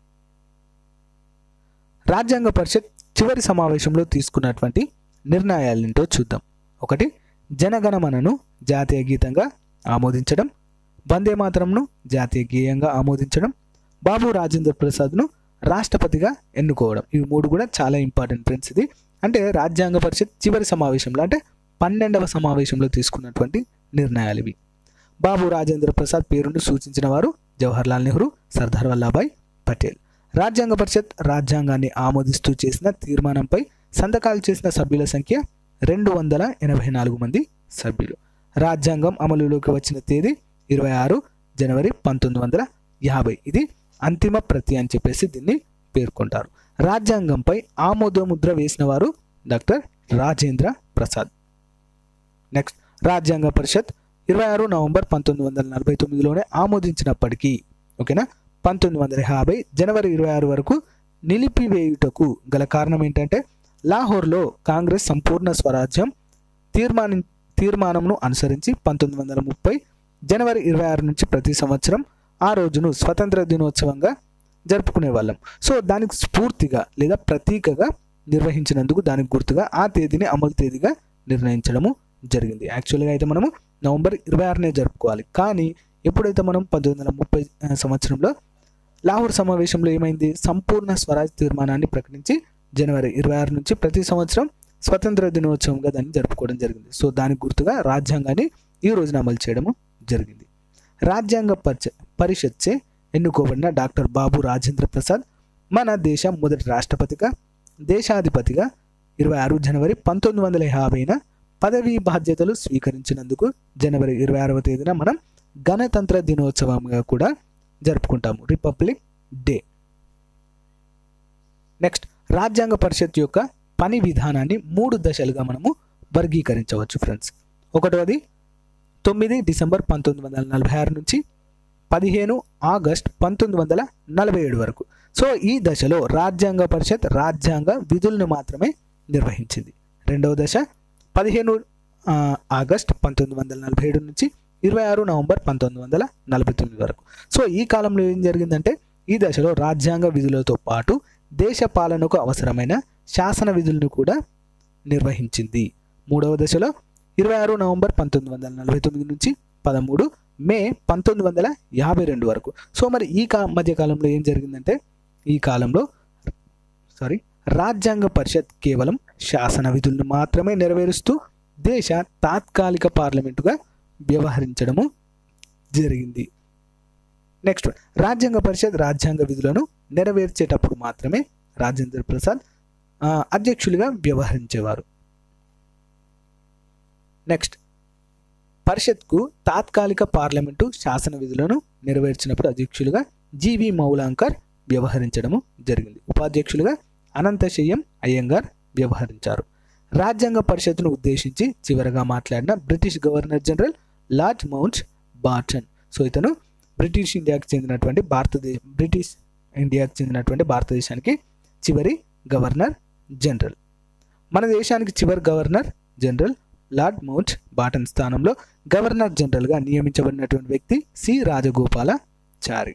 రాజ్యాంగ పరిషత్ చివరి సమావేశంలో తీసుకున్నటువంటి నిర్ణయాలేంటో చూద్దాం ఒకటి జనగణమనను జాతీయ గీతంగా ఆమోదించడం వందే మాతరంను జాతీయ గేయంగా ఆమోదించడం బాబు రాజేంద్ర ప్రసాద్ను రాష్ట్రపతిగా ఎన్నుకోవడం ఇవి మూడు కూడా చాలా ఇంపార్టెంట్ ఫ్రెండ్స్ ఇది అంటే రాజ్యాంగ పరిషత్ చివరి సమావేశంలో అంటే పన్నెండవ సమావేశంలో తీసుకున్నటువంటి నిర్ణయాలు ఇవి బాబు రాజేంద్ర ప్రసాద్ పేరును సూచించిన వారు జవహర్లాల్ నెహ్రూ సర్దార్ వల్లభాయ్ పటేల్ రాజ్యాంగ పరిషత్ రాజ్యాంగాన్ని ఆమోదిస్తూ చేసిన తీర్మానంపై సంతకాలు చేసిన సభ్యుల సంఖ్య రెండు వందల ఎనభై నాలుగు మంది సభ్యులు రాజ్యాంగం అమలులోకి వచ్చిన తేదీ ఇరవై ఆరు జనవరి పంతొమ్మిది వందల యాభై ఇది అంతిమ ప్రతి అని చెప్పేసి దీన్ని పేర్కొంటారు రాజ్యాంగంపై ఆమోద ముద్ర వేసిన వారు డాక్టర్ రాజేంద్ర ప్రసాద్ నెక్స్ట్ రాజ్యాంగ పరిషత్ ఇరవై ఆరు నవంబర్ పంతొమ్మిది వందల నలభై తొమ్మిదిలోనే ఆమోదించినప్పటికీ ఓకేనా పంతొమ్మిది వందల యాభై జనవరి ఇరవై ఆరు వరకు నిలిపివేయుటకు గల కారణం ఏంటంటే లాహోర్లో కాంగ్రెస్ సంపూర్ణ స్వరాజ్యం తీర్మాని తీర్మానంను అనుసరించి పంతొమ్మిది వందల ముప్పై జనవరి ఇరవై ఆరు నుంచి ప్రతి సంవత్సరం ఆ రోజును స్వతంత్ర దినోత్సవంగా జరుపుకునే వాళ్ళం సో దానికి స్ఫూర్తిగా లేదా ప్రతీకగా నిర్వహించినందుకు దానికి గుర్తుగా ఆ తేదీని అమలు తేదీగా నిర్ణయించడము జరిగింది యాక్చువల్గా అయితే మనము నవంబర్ ఇరవై ఆరునే జరుపుకోవాలి కానీ ఎప్పుడైతే మనం పంతొమ్మిది వందల ముప్పై ఆ, సంవత్సరంలో లాహోర్ సమావేశంలో ఏమైంది సంపూర్ణ స్వరాజ్ తీర్మానాన్ని ప్రకటించి జనవరి ఇరవై ఆరు నుంచి ప్రతి సంవత్సరం స్వతంత్ర దినోత్సవంగా దాన్ని జరుపుకోవడం జరిగింది సో దానికి గుర్తుగా రాజ్యాంగాన్ని ఈ రోజున అమలు చేయడము జరిగింది రాజ్యాంగ పరిచ పరిషత్చే ఎన్నుకోబడిన డాక్టర్ బాబు రాజేంద్ర ప్రసాద్ మన దేశ మొదటి రాష్ట్రపతిగా దేశాధిపతిగా ఇరవై ఆరు జనవరి పంతొమ్మిది వందల యాభైన పదవీ బాధ్యతలు స్వీకరించినందుకు జనవరి ఇరవై ఆరవ తేదీన మనం గణతంత్ర దినోత్సవంగా కూడా జరుపుకుంటాము రిపబ్లిక్ డే నెక్స్ట్ రాజ్యాంగ పరిషత్ యొక్క పని విధానాన్ని మూడు దశలుగా మనము వర్గీకరించవచ్చు ఫ్రెండ్స్ ఒకటవది తొమ్మిది డిసెంబర్ పంతొమ్మిది వందల నలభై ఆరు నుంచి పదిహేను ఆగస్ట్ పంతొమ్మిది వందల నలభై ఏడు వరకు సో ఈ దశలో రాజ్యాంగ పరిషత్ రాజ్యాంగ విధులను మాత్రమే నిర్వహించింది రెండవ దశ పదిహేను ఆ, ఆగస్ట్ పంతొమ్మిది వందల నలభై ఏడు నుంచి ఇరవై ఆరు నవంబర్ పంతొమ్మిది వందల నలభై తొమ్మిది వరకు సో ఈ కాలంలో ఏం జరిగిందంటే ఈ దశలో రాజ్యాంగ విధులతో పాటు దేశ పాలనకు అవసరమైన శాసన విధులను కూడా నిర్వహించింది మూడవ దశలో ఇరవై ఆరు నవంబర్ పంతొమ్మిది వందల నలభై తొమ్మిది నుంచి పదమూడు మే పంతొమ్మిది వందల యాభై రెండు వరకు సో మరి ఈ కా మధ్య కాలంలో ఏం జరిగిందంటే ఈ కాలంలో సారీ రాజ్యాంగ పరిషత్ కేవలం శాసన విధులను మాత్రమే నెరవేరుస్తూ దేశ తాత్కాలిక పార్లమెంటుగా వ్యవహరించడము జరిగింది నెక్స్ట్ రాజ్యాంగ పరిషత్ రాజ్యాంగ విధులను నెరవేర్చేటప్పుడు మాత్రమే రాజేంద్ర ప్రసాద్ ఆ, అధ్యక్షులుగా వ్యవహరించేవారు నెక్స్ట్ పరిషత్కు తాత్కాలిక పార్లమెంటు శాసన విధులను నెరవేర్చినప్పుడు అధ్యక్షులుగా జీవి మౌలాంకర్ వ్యవహరించడము జరిగింది ఉపాధ్యక్షులుగా అనంతశయ్యం అయ్యంగార్ వ్యవహరించారు రాజ్యాంగ పరిషత్తును ఉద్దేశించి చివరగా మాట్లాడిన British governor general Lord Mountbatten so ఇతను బ్రిటిష్ ఇండియాకి చెందినటువంటి భారతదేశ బ్రిటిష్ ఇండియాకి చెందినటువంటి భారతదేశానికి చివరి గవర్నర్ జనరల్ మన దేశానికి చివరి governor general Lord Mountbatten స్థానంలో గవర్నర్ జనరల్గా నియమించబడినటువంటి వ్యక్తి సి రాజగోపాలాచారి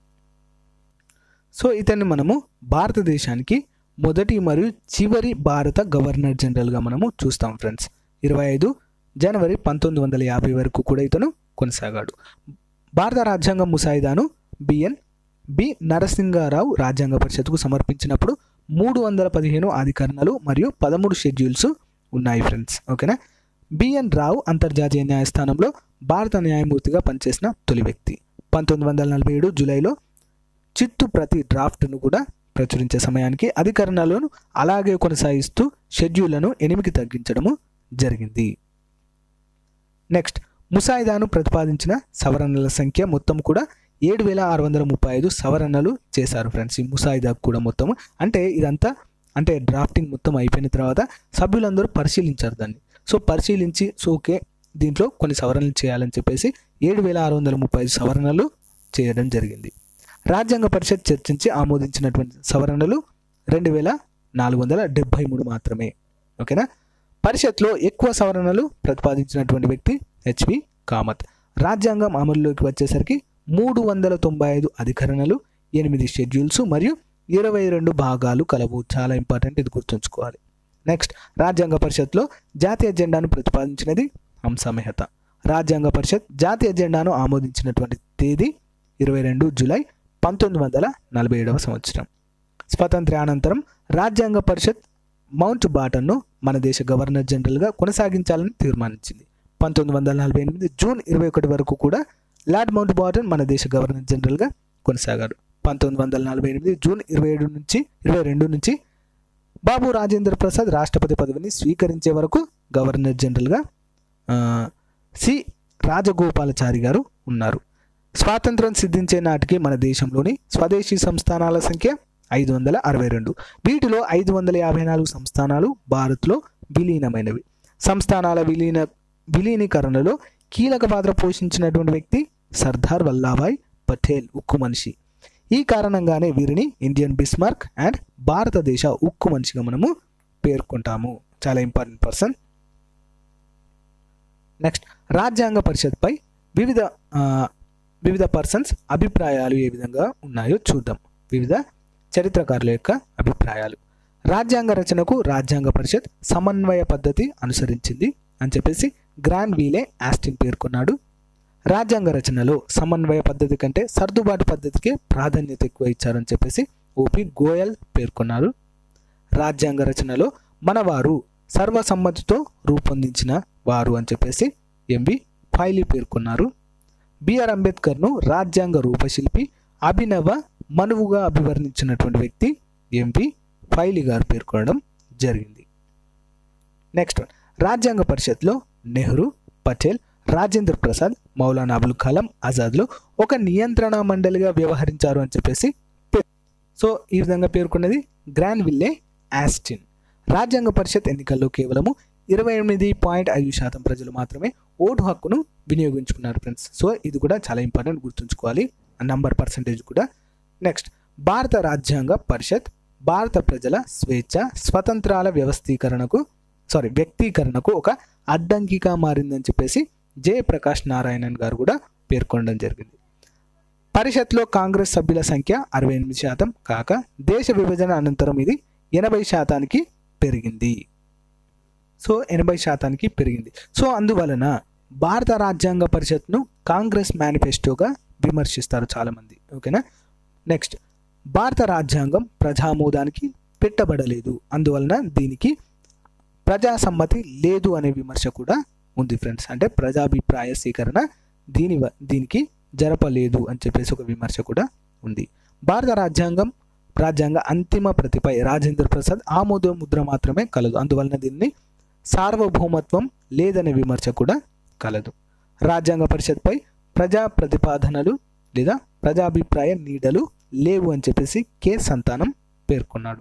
సో ఇతన్ని మనము భారతదేశానికి మొదటి మరియు చివరి భారత గవర్నర్ జనరల్గా మనము చూస్తాం ఫ్రెండ్స్ ఇరవై ఐదు జనవరి పంతొమ్మిది వందల యాభై వరకు కూడా ఇతను కొనసాగాడు భారత రాజ్యాంగ ముసాయిదాను బిఎన్ బి నరసింగారావు రాజ్యాంగ పరిషత్కు సమర్పించినప్పుడు మూడు వందల పదిహేను అధికరణలు మరియు పదమూడు షెడ్యూల్స్ ఉన్నాయి ఫ్రెండ్స్ ఓకేనా బిఎన్ రావు అంతర్జాతీయ న్యాయస్థానంలో భారత న్యాయమూర్తిగా పనిచేసిన తొలి వ్యక్తి పంతొమ్మిది వందల నలభై ఏడు జూలైలో చిత్తు ప్రతి డ్రాఫ్ట్ను కూడా ప్రచురించే సమయానికి అధికరణలను అలాగే కొనసాగిస్తూ షెడ్యూళ్లను ఎనిమిది తగ్గించడము జరిగింది నెక్స్ట్ ముసాయిదాను ప్రతిపాదించిన సవరణల సంఖ్య మొత్తం కూడా ఏడు వేల ఆరు వందల ముప్పై ఐదు సవరణలు చేశారు ఫ్రెండ్స్ ఈ ముసాయిదా కూడా మొత్తం అంటే ఇదంతా అంటే డ్రాఫ్టింగ్ మొత్తం అయిపోయిన తర్వాత సభ్యులందరూ పరిశీలించారు దాన్ని సో పరిశీలించి సో ఓకే దీంట్లో కొన్ని సవరణలు చేయాలని చెప్పేసి ఏడు వేల ఆరు వందల ముప్పై ఐదు సవరణలు చేయడం జరిగింది రాజ్యాంగ పరిషత్ చర్చించి ఆమోదించినటువంటి సవరణలు రెండు వేల నాలుగు వందల డెబ్భై మూడు మాత్రమే ఓకేనా పరిషత్లో ఎక్కువ సవరణలు ప్రతిపాదించినటువంటి వ్యక్తి హెచ్వి కామత్ రాజ్యాంగం అమలులోకి వచ్చేసరికి మూడు వందల తొంభై ఐదు అధికరణలు ఎనిమిది షెడ్యూల్స్ మరియు ఇరవై రెండు భాగాలు కలవు చాలా ఇంపార్టెంట్ ఇది గుర్తుంచుకోవాలి నెక్స్ట్ రాజ్యాంగ పరిషత్లో జాతీయ జెండాను ప్రతిపాదించినది హంసమెహత రాజ్యాంగ పరిషత్ జాతీయ జెండాను ఆమోదించినటువంటి తేదీ ఇరవై రెండు జూలై పంతొమ్మిది వందల నలభై ఏడవ సంవత్సరం స్వాతంత్ర్యానంతరం రాజ్యాంగ పరిషత్ మౌంట్ బాటన్ను మన దేశ గవర్నర్ జనరల్గా కొనసాగించాలని తీర్మానించింది పంతొమ్మిది వందల నలభై ఎనిమిది జూన్ ఇరవై ఒకటి వరకు కూడా లార్డ్ మౌంట్ బాటన్ మన దేశ గవర్నర్ జనరల్గా కొనసాగారు పంతొమ్మిది వందల నలభై ఎనిమిది జూన్ ఇరవై ఏడు నుంచి ఇరవై రెండు నుంచి బాబు రాజేంద్ర ప్రసాద్ రాష్ట్రపతి పదవిని స్వీకరించే వరకు గవర్నర్ జనరల్గా ఆ, సి రాజగోపాలాచారి గారు ఉన్నారు స్వాతంత్రం సిద్ధించే నాటికి మన దేశంలోని స్వదేశీ సంస్థానాల సంఖ్య ఐదు వందల అరవై రెండు వీటిలో ఐదు వందల యాభై నాలుగు సంస్థానాలు భారత్లో విలీనమైనవి సంస్థానాల విలీన విలీనీకరణలో కీలక పాత్ర పోషించినటువంటి వ్యక్తి సర్దార్ వల్లాభాయ్ పటేల్ ఉక్కు మనిషి ఈ కారణంగానే వీరిని ఇండియన్ బిస్మార్క్ అండ్ భారతదేశ ఉక్కు మనిషిగా మనము పేర్కొంటాము చాలా ఇంపార్టెంట్ పర్సన్ నెక్స్ట్ రాజ్యాంగ పరిషత్పై వివిధ ఆ, వివిధ పర్సన్స్ అభిప్రాయాలు ఏ విధంగా ఉన్నాయో చూద్దాం వివిధ చరిత్రకారుల యొక్క అభిప్రాయాలు రాజ్యాంగ రచనకు రాజ్యాంగ పరిషత్ సమన్వయ పద్ధతి అనుసరించింది అని చెప్పేసి గ్రాండ్ వీలే ఆస్టిన్ పేర్కొన్నాడు రాజ్యాంగ రచనలో సమన్వయ పద్ధతి కంటే సర్దుబాటు పద్ధతికే ప్రాధాన్యత ఎక్కువ ఇచ్చారని చెప్పేసి ఓపి గోయల్ పేర్కొన్నారు రాజ్యాంగ రచనలో మనవారు సర్వసమ్మతితో రూపొందించిన వారు అని చెప్పేసి ఎంవి ఫైలీ పేర్కొన్నారు బిఆర్ అంబేద్కర్ను రాజ్యాంగ రూపశిల్పి అభినవ మనువుగా అభివర్ణించినటువంటి వ్యక్తి ఎంవి ఫైలీ గారు పేర్కొనడం జరిగింది నెక్స్ట్ వన్ రాజ్యాంగ పరిషత్లో నెహ్రూ పటేల్ రాజేంద్ర ప్రసాద్ మౌలానా అబుల్ కలాం ఆజాద్లో ఒక నియంత్రణ మండలిగా వ్యవహరించారు అని చెప్పేసి పే- సో ఈ విధంగా పేర్కొన్నది గ్రాండ్ విల్లే ఆస్టిన్ రాజ్యాంగ పరిషత్ ఎన్నికల్లో కేవలము ఇరవై ఎనిమిది పాయింట్ ఐదు శాతం ప్రజలు మాత్రమే ఓటు హక్కును వినియోగించుకున్నారు ఫ్రెండ్స్ సో ఇది కూడా చాలా ఇంపార్టెంట్ గుర్తుంచుకోవాలి నంబర్ పర్సంటేజ్ కూడా నెక్స్ట్ భారత రాజ్యాంగ పరిషత్ భారత ప్రజల స్వేచ్ఛ స్వతంత్రాల వ్యవస్థీకరణకు సారీ వ్యక్తీకరణకు ఒక అడ్డంకిగా మారిందని చెప్పేసి జయప్రకాష్ నారాయణన్ గారు కూడా పేర్కొనడం జరిగింది పరిషత్లో కాంగ్రెస్ సభ్యుల సంఖ్య అరవై ఎనిమిది శాతం కాక దేశ విభజన అనంతరం ఇది ఎనభై శాతానికి పెరిగింది సో ఎనభై శాతానికి పెరిగింది సో అందువలన భారత రాజ్యాంగ పరిషత్ను కాంగ్రెస్ మేనిఫెస్టోగా విమర్శిస్తారు చాలామంది ఓకేనా నెక్స్ట్ భారత రాజ్యాంగం ప్రజామోదానికి పెట్టబడలేదు అందువలన దీనికి ప్రజాసమ్మతి లేదు అనే విమర్శ కూడా ఉంది ఫ్రెండ్స్ అంటే ప్రజాభిప్రాయ సేకరణ దీని వ- దీనికి జరపలేదు అని చెప్పేసి ఒక విమర్శ కూడా ఉంది భారత రాజ్యాంగం రాజ్యాంగ అంతిమ ప్రతిపై రాజేంద్ర ప్రసాద్ ఆమోద ముద్ర మాత్రమే కలదు అందువలన దీన్ని సార్వభౌమత్వం లేదనే విమర్శ కూడా కలదు రాజ్యాంగ పరిషత్పై ప్రజా ప్రతిపాదనలు లేదా ప్రజాభిప్రాయ నీడలు లేవు అని చెప్పేసి కె సంతానం పేర్కొన్నాడు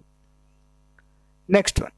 నెక్స్ట్ వన్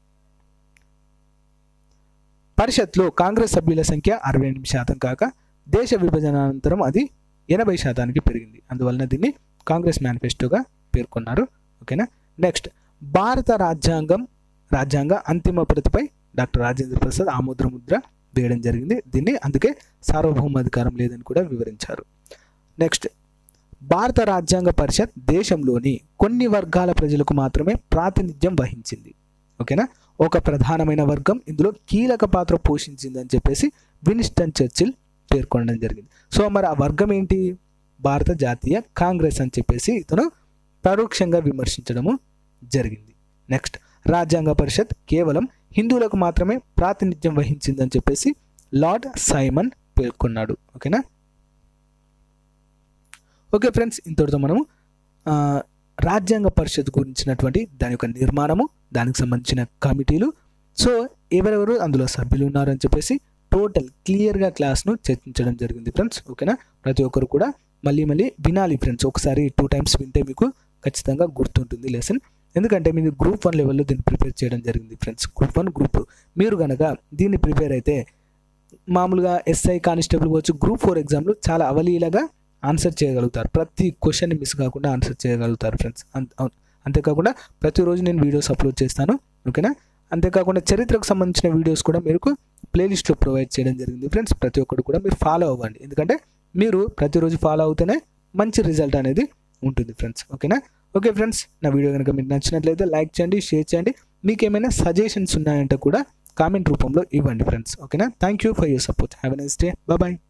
పరిషత్లో కాంగ్రెస్ సభ్యుల సంఖ్య అరవై ఎనిమిది శాతం కాక దేశ విభజన అనంతరం అది ఎనభై శాతానికి పెరిగింది అందువలన దీన్ని కాంగ్రెస్ మేనిఫెస్టోగా పేర్కొన్నారు ఓకేనా నెక్స్ట్ భారత రాజ్యాంగం రాజ్యాంగ అంతిమ ప్రతిపై డాక్టర్ రాజేంద్ర ప్రసాద్ ఆమోద్ర ముద్ర వేయడం జరిగింది దీన్ని అందుకే సార్వభౌమాధికారం లేదని కూడా వివరించారు నెక్స్ట్ భారత రాజ్యాంగ పరిషత్ దేశంలోని కొన్ని వర్గాల ప్రజలకు మాత్రమే ప్రాతినిధ్యం వహించింది ఓకేనా ఒక ప్రధానమైన వర్గం ఇందులో కీలక పాత్ర పోషించింది అని చెప్పేసి వినిస్టన్ చర్చిల్ పేర్కొనడం జరిగింది సో మరి ఆ వర్గం ఏంటి భారత జాతీయ కాంగ్రెస్ అని చెప్పేసి ఇతను పరోక్షంగా విమర్శించడము జరిగింది నెక్స్ట్ రాజ్యాంగ పరిషత్ కేవలం హిందువులకు మాత్రమే ప్రాతినిధ్యం వహించిందని చెప్పేసి లార్డ్ సైమన్ పేర్కొన్నాడు ఓకేనా ఓకే ఫ్రెండ్స్ ఇంతటితో మనము ఆ, రాజ్యాంగ పరిషత్ గురించినటువంటి దాని యొక్క నిర్మాణము దానికి సంబంధించిన కమిటీలు సో ఎవరెవరు అందులో సభ్యులు ఉన్నారని చెప్పేసి టోటల్ క్లియర్గా క్లాస్ను చర్చించడం జరిగింది ఫ్రెండ్స్ ఓకేనా ప్రతి ఒక్కరు కూడా మళ్ళీ మళ్ళీ వినాలి ఫ్రెండ్స్ ఒకసారి టూ టైమ్స్ వింటే మీకు ఖచ్చితంగా గుర్తుంటుంది లెసన్ ఎందుకంటే మీరు గ్రూప్ వన్ లెవెల్లో దీన్ని ప్రిపేర్ చేయడం జరిగింది friends group one group two మీరు కనుక దీన్ని ప్రిపేర్ అయితే మామూలుగా ఎస్ఐ కానిస్టేబుల్ కావచ్చు గ్రూప్ ఫోర్ ఎగ్జామ్లో చాలా అవలీలగా ఆన్సర్ చేయగలుగుతారు ప్రతి క్వశ్చన్ మిస్ కాకుండా ఆన్సర్ చేయగలుగుతారు ఫ్రెండ్స్ అంత- అవును. అంతేకాకుండా ప్రతిరోజు నేను వీడియోస్ అప్లోడ్ చేస్తాను ఓకేనా అంతేకాకుండా చరిత్రకు సంబంధించిన వీడియోస్ కూడా మీకు ప్లేలిస్ట్లో ప్రొవైడ్ చేయడం జరిగింది ఫ్రెండ్స్ ప్రతి ఒక్కరు కూడా మీరు ఫాలో అవ్వండి ఎందుకంటే మీరు ప్రతిరోజు ఫాలో అవుతేనే మంచి రిజల్ట్ అనేది ఉంటుంది ఫ్రెండ్స్ ఓకేనా ఓకే ఫ్రెండ్స్ నా వీడియో కనుక మీకు నచ్చినట్లయితే లైక్ చేయండి షేర్ చేయండి మీకు ఏమైనా సజెషన్స్ ఉన్నాయంటే కూడా కామెంట్ రూపంలో ఇవ్వండి ఫ్రెండ్స్ ఓకేనా thank you for your support have a nice day bye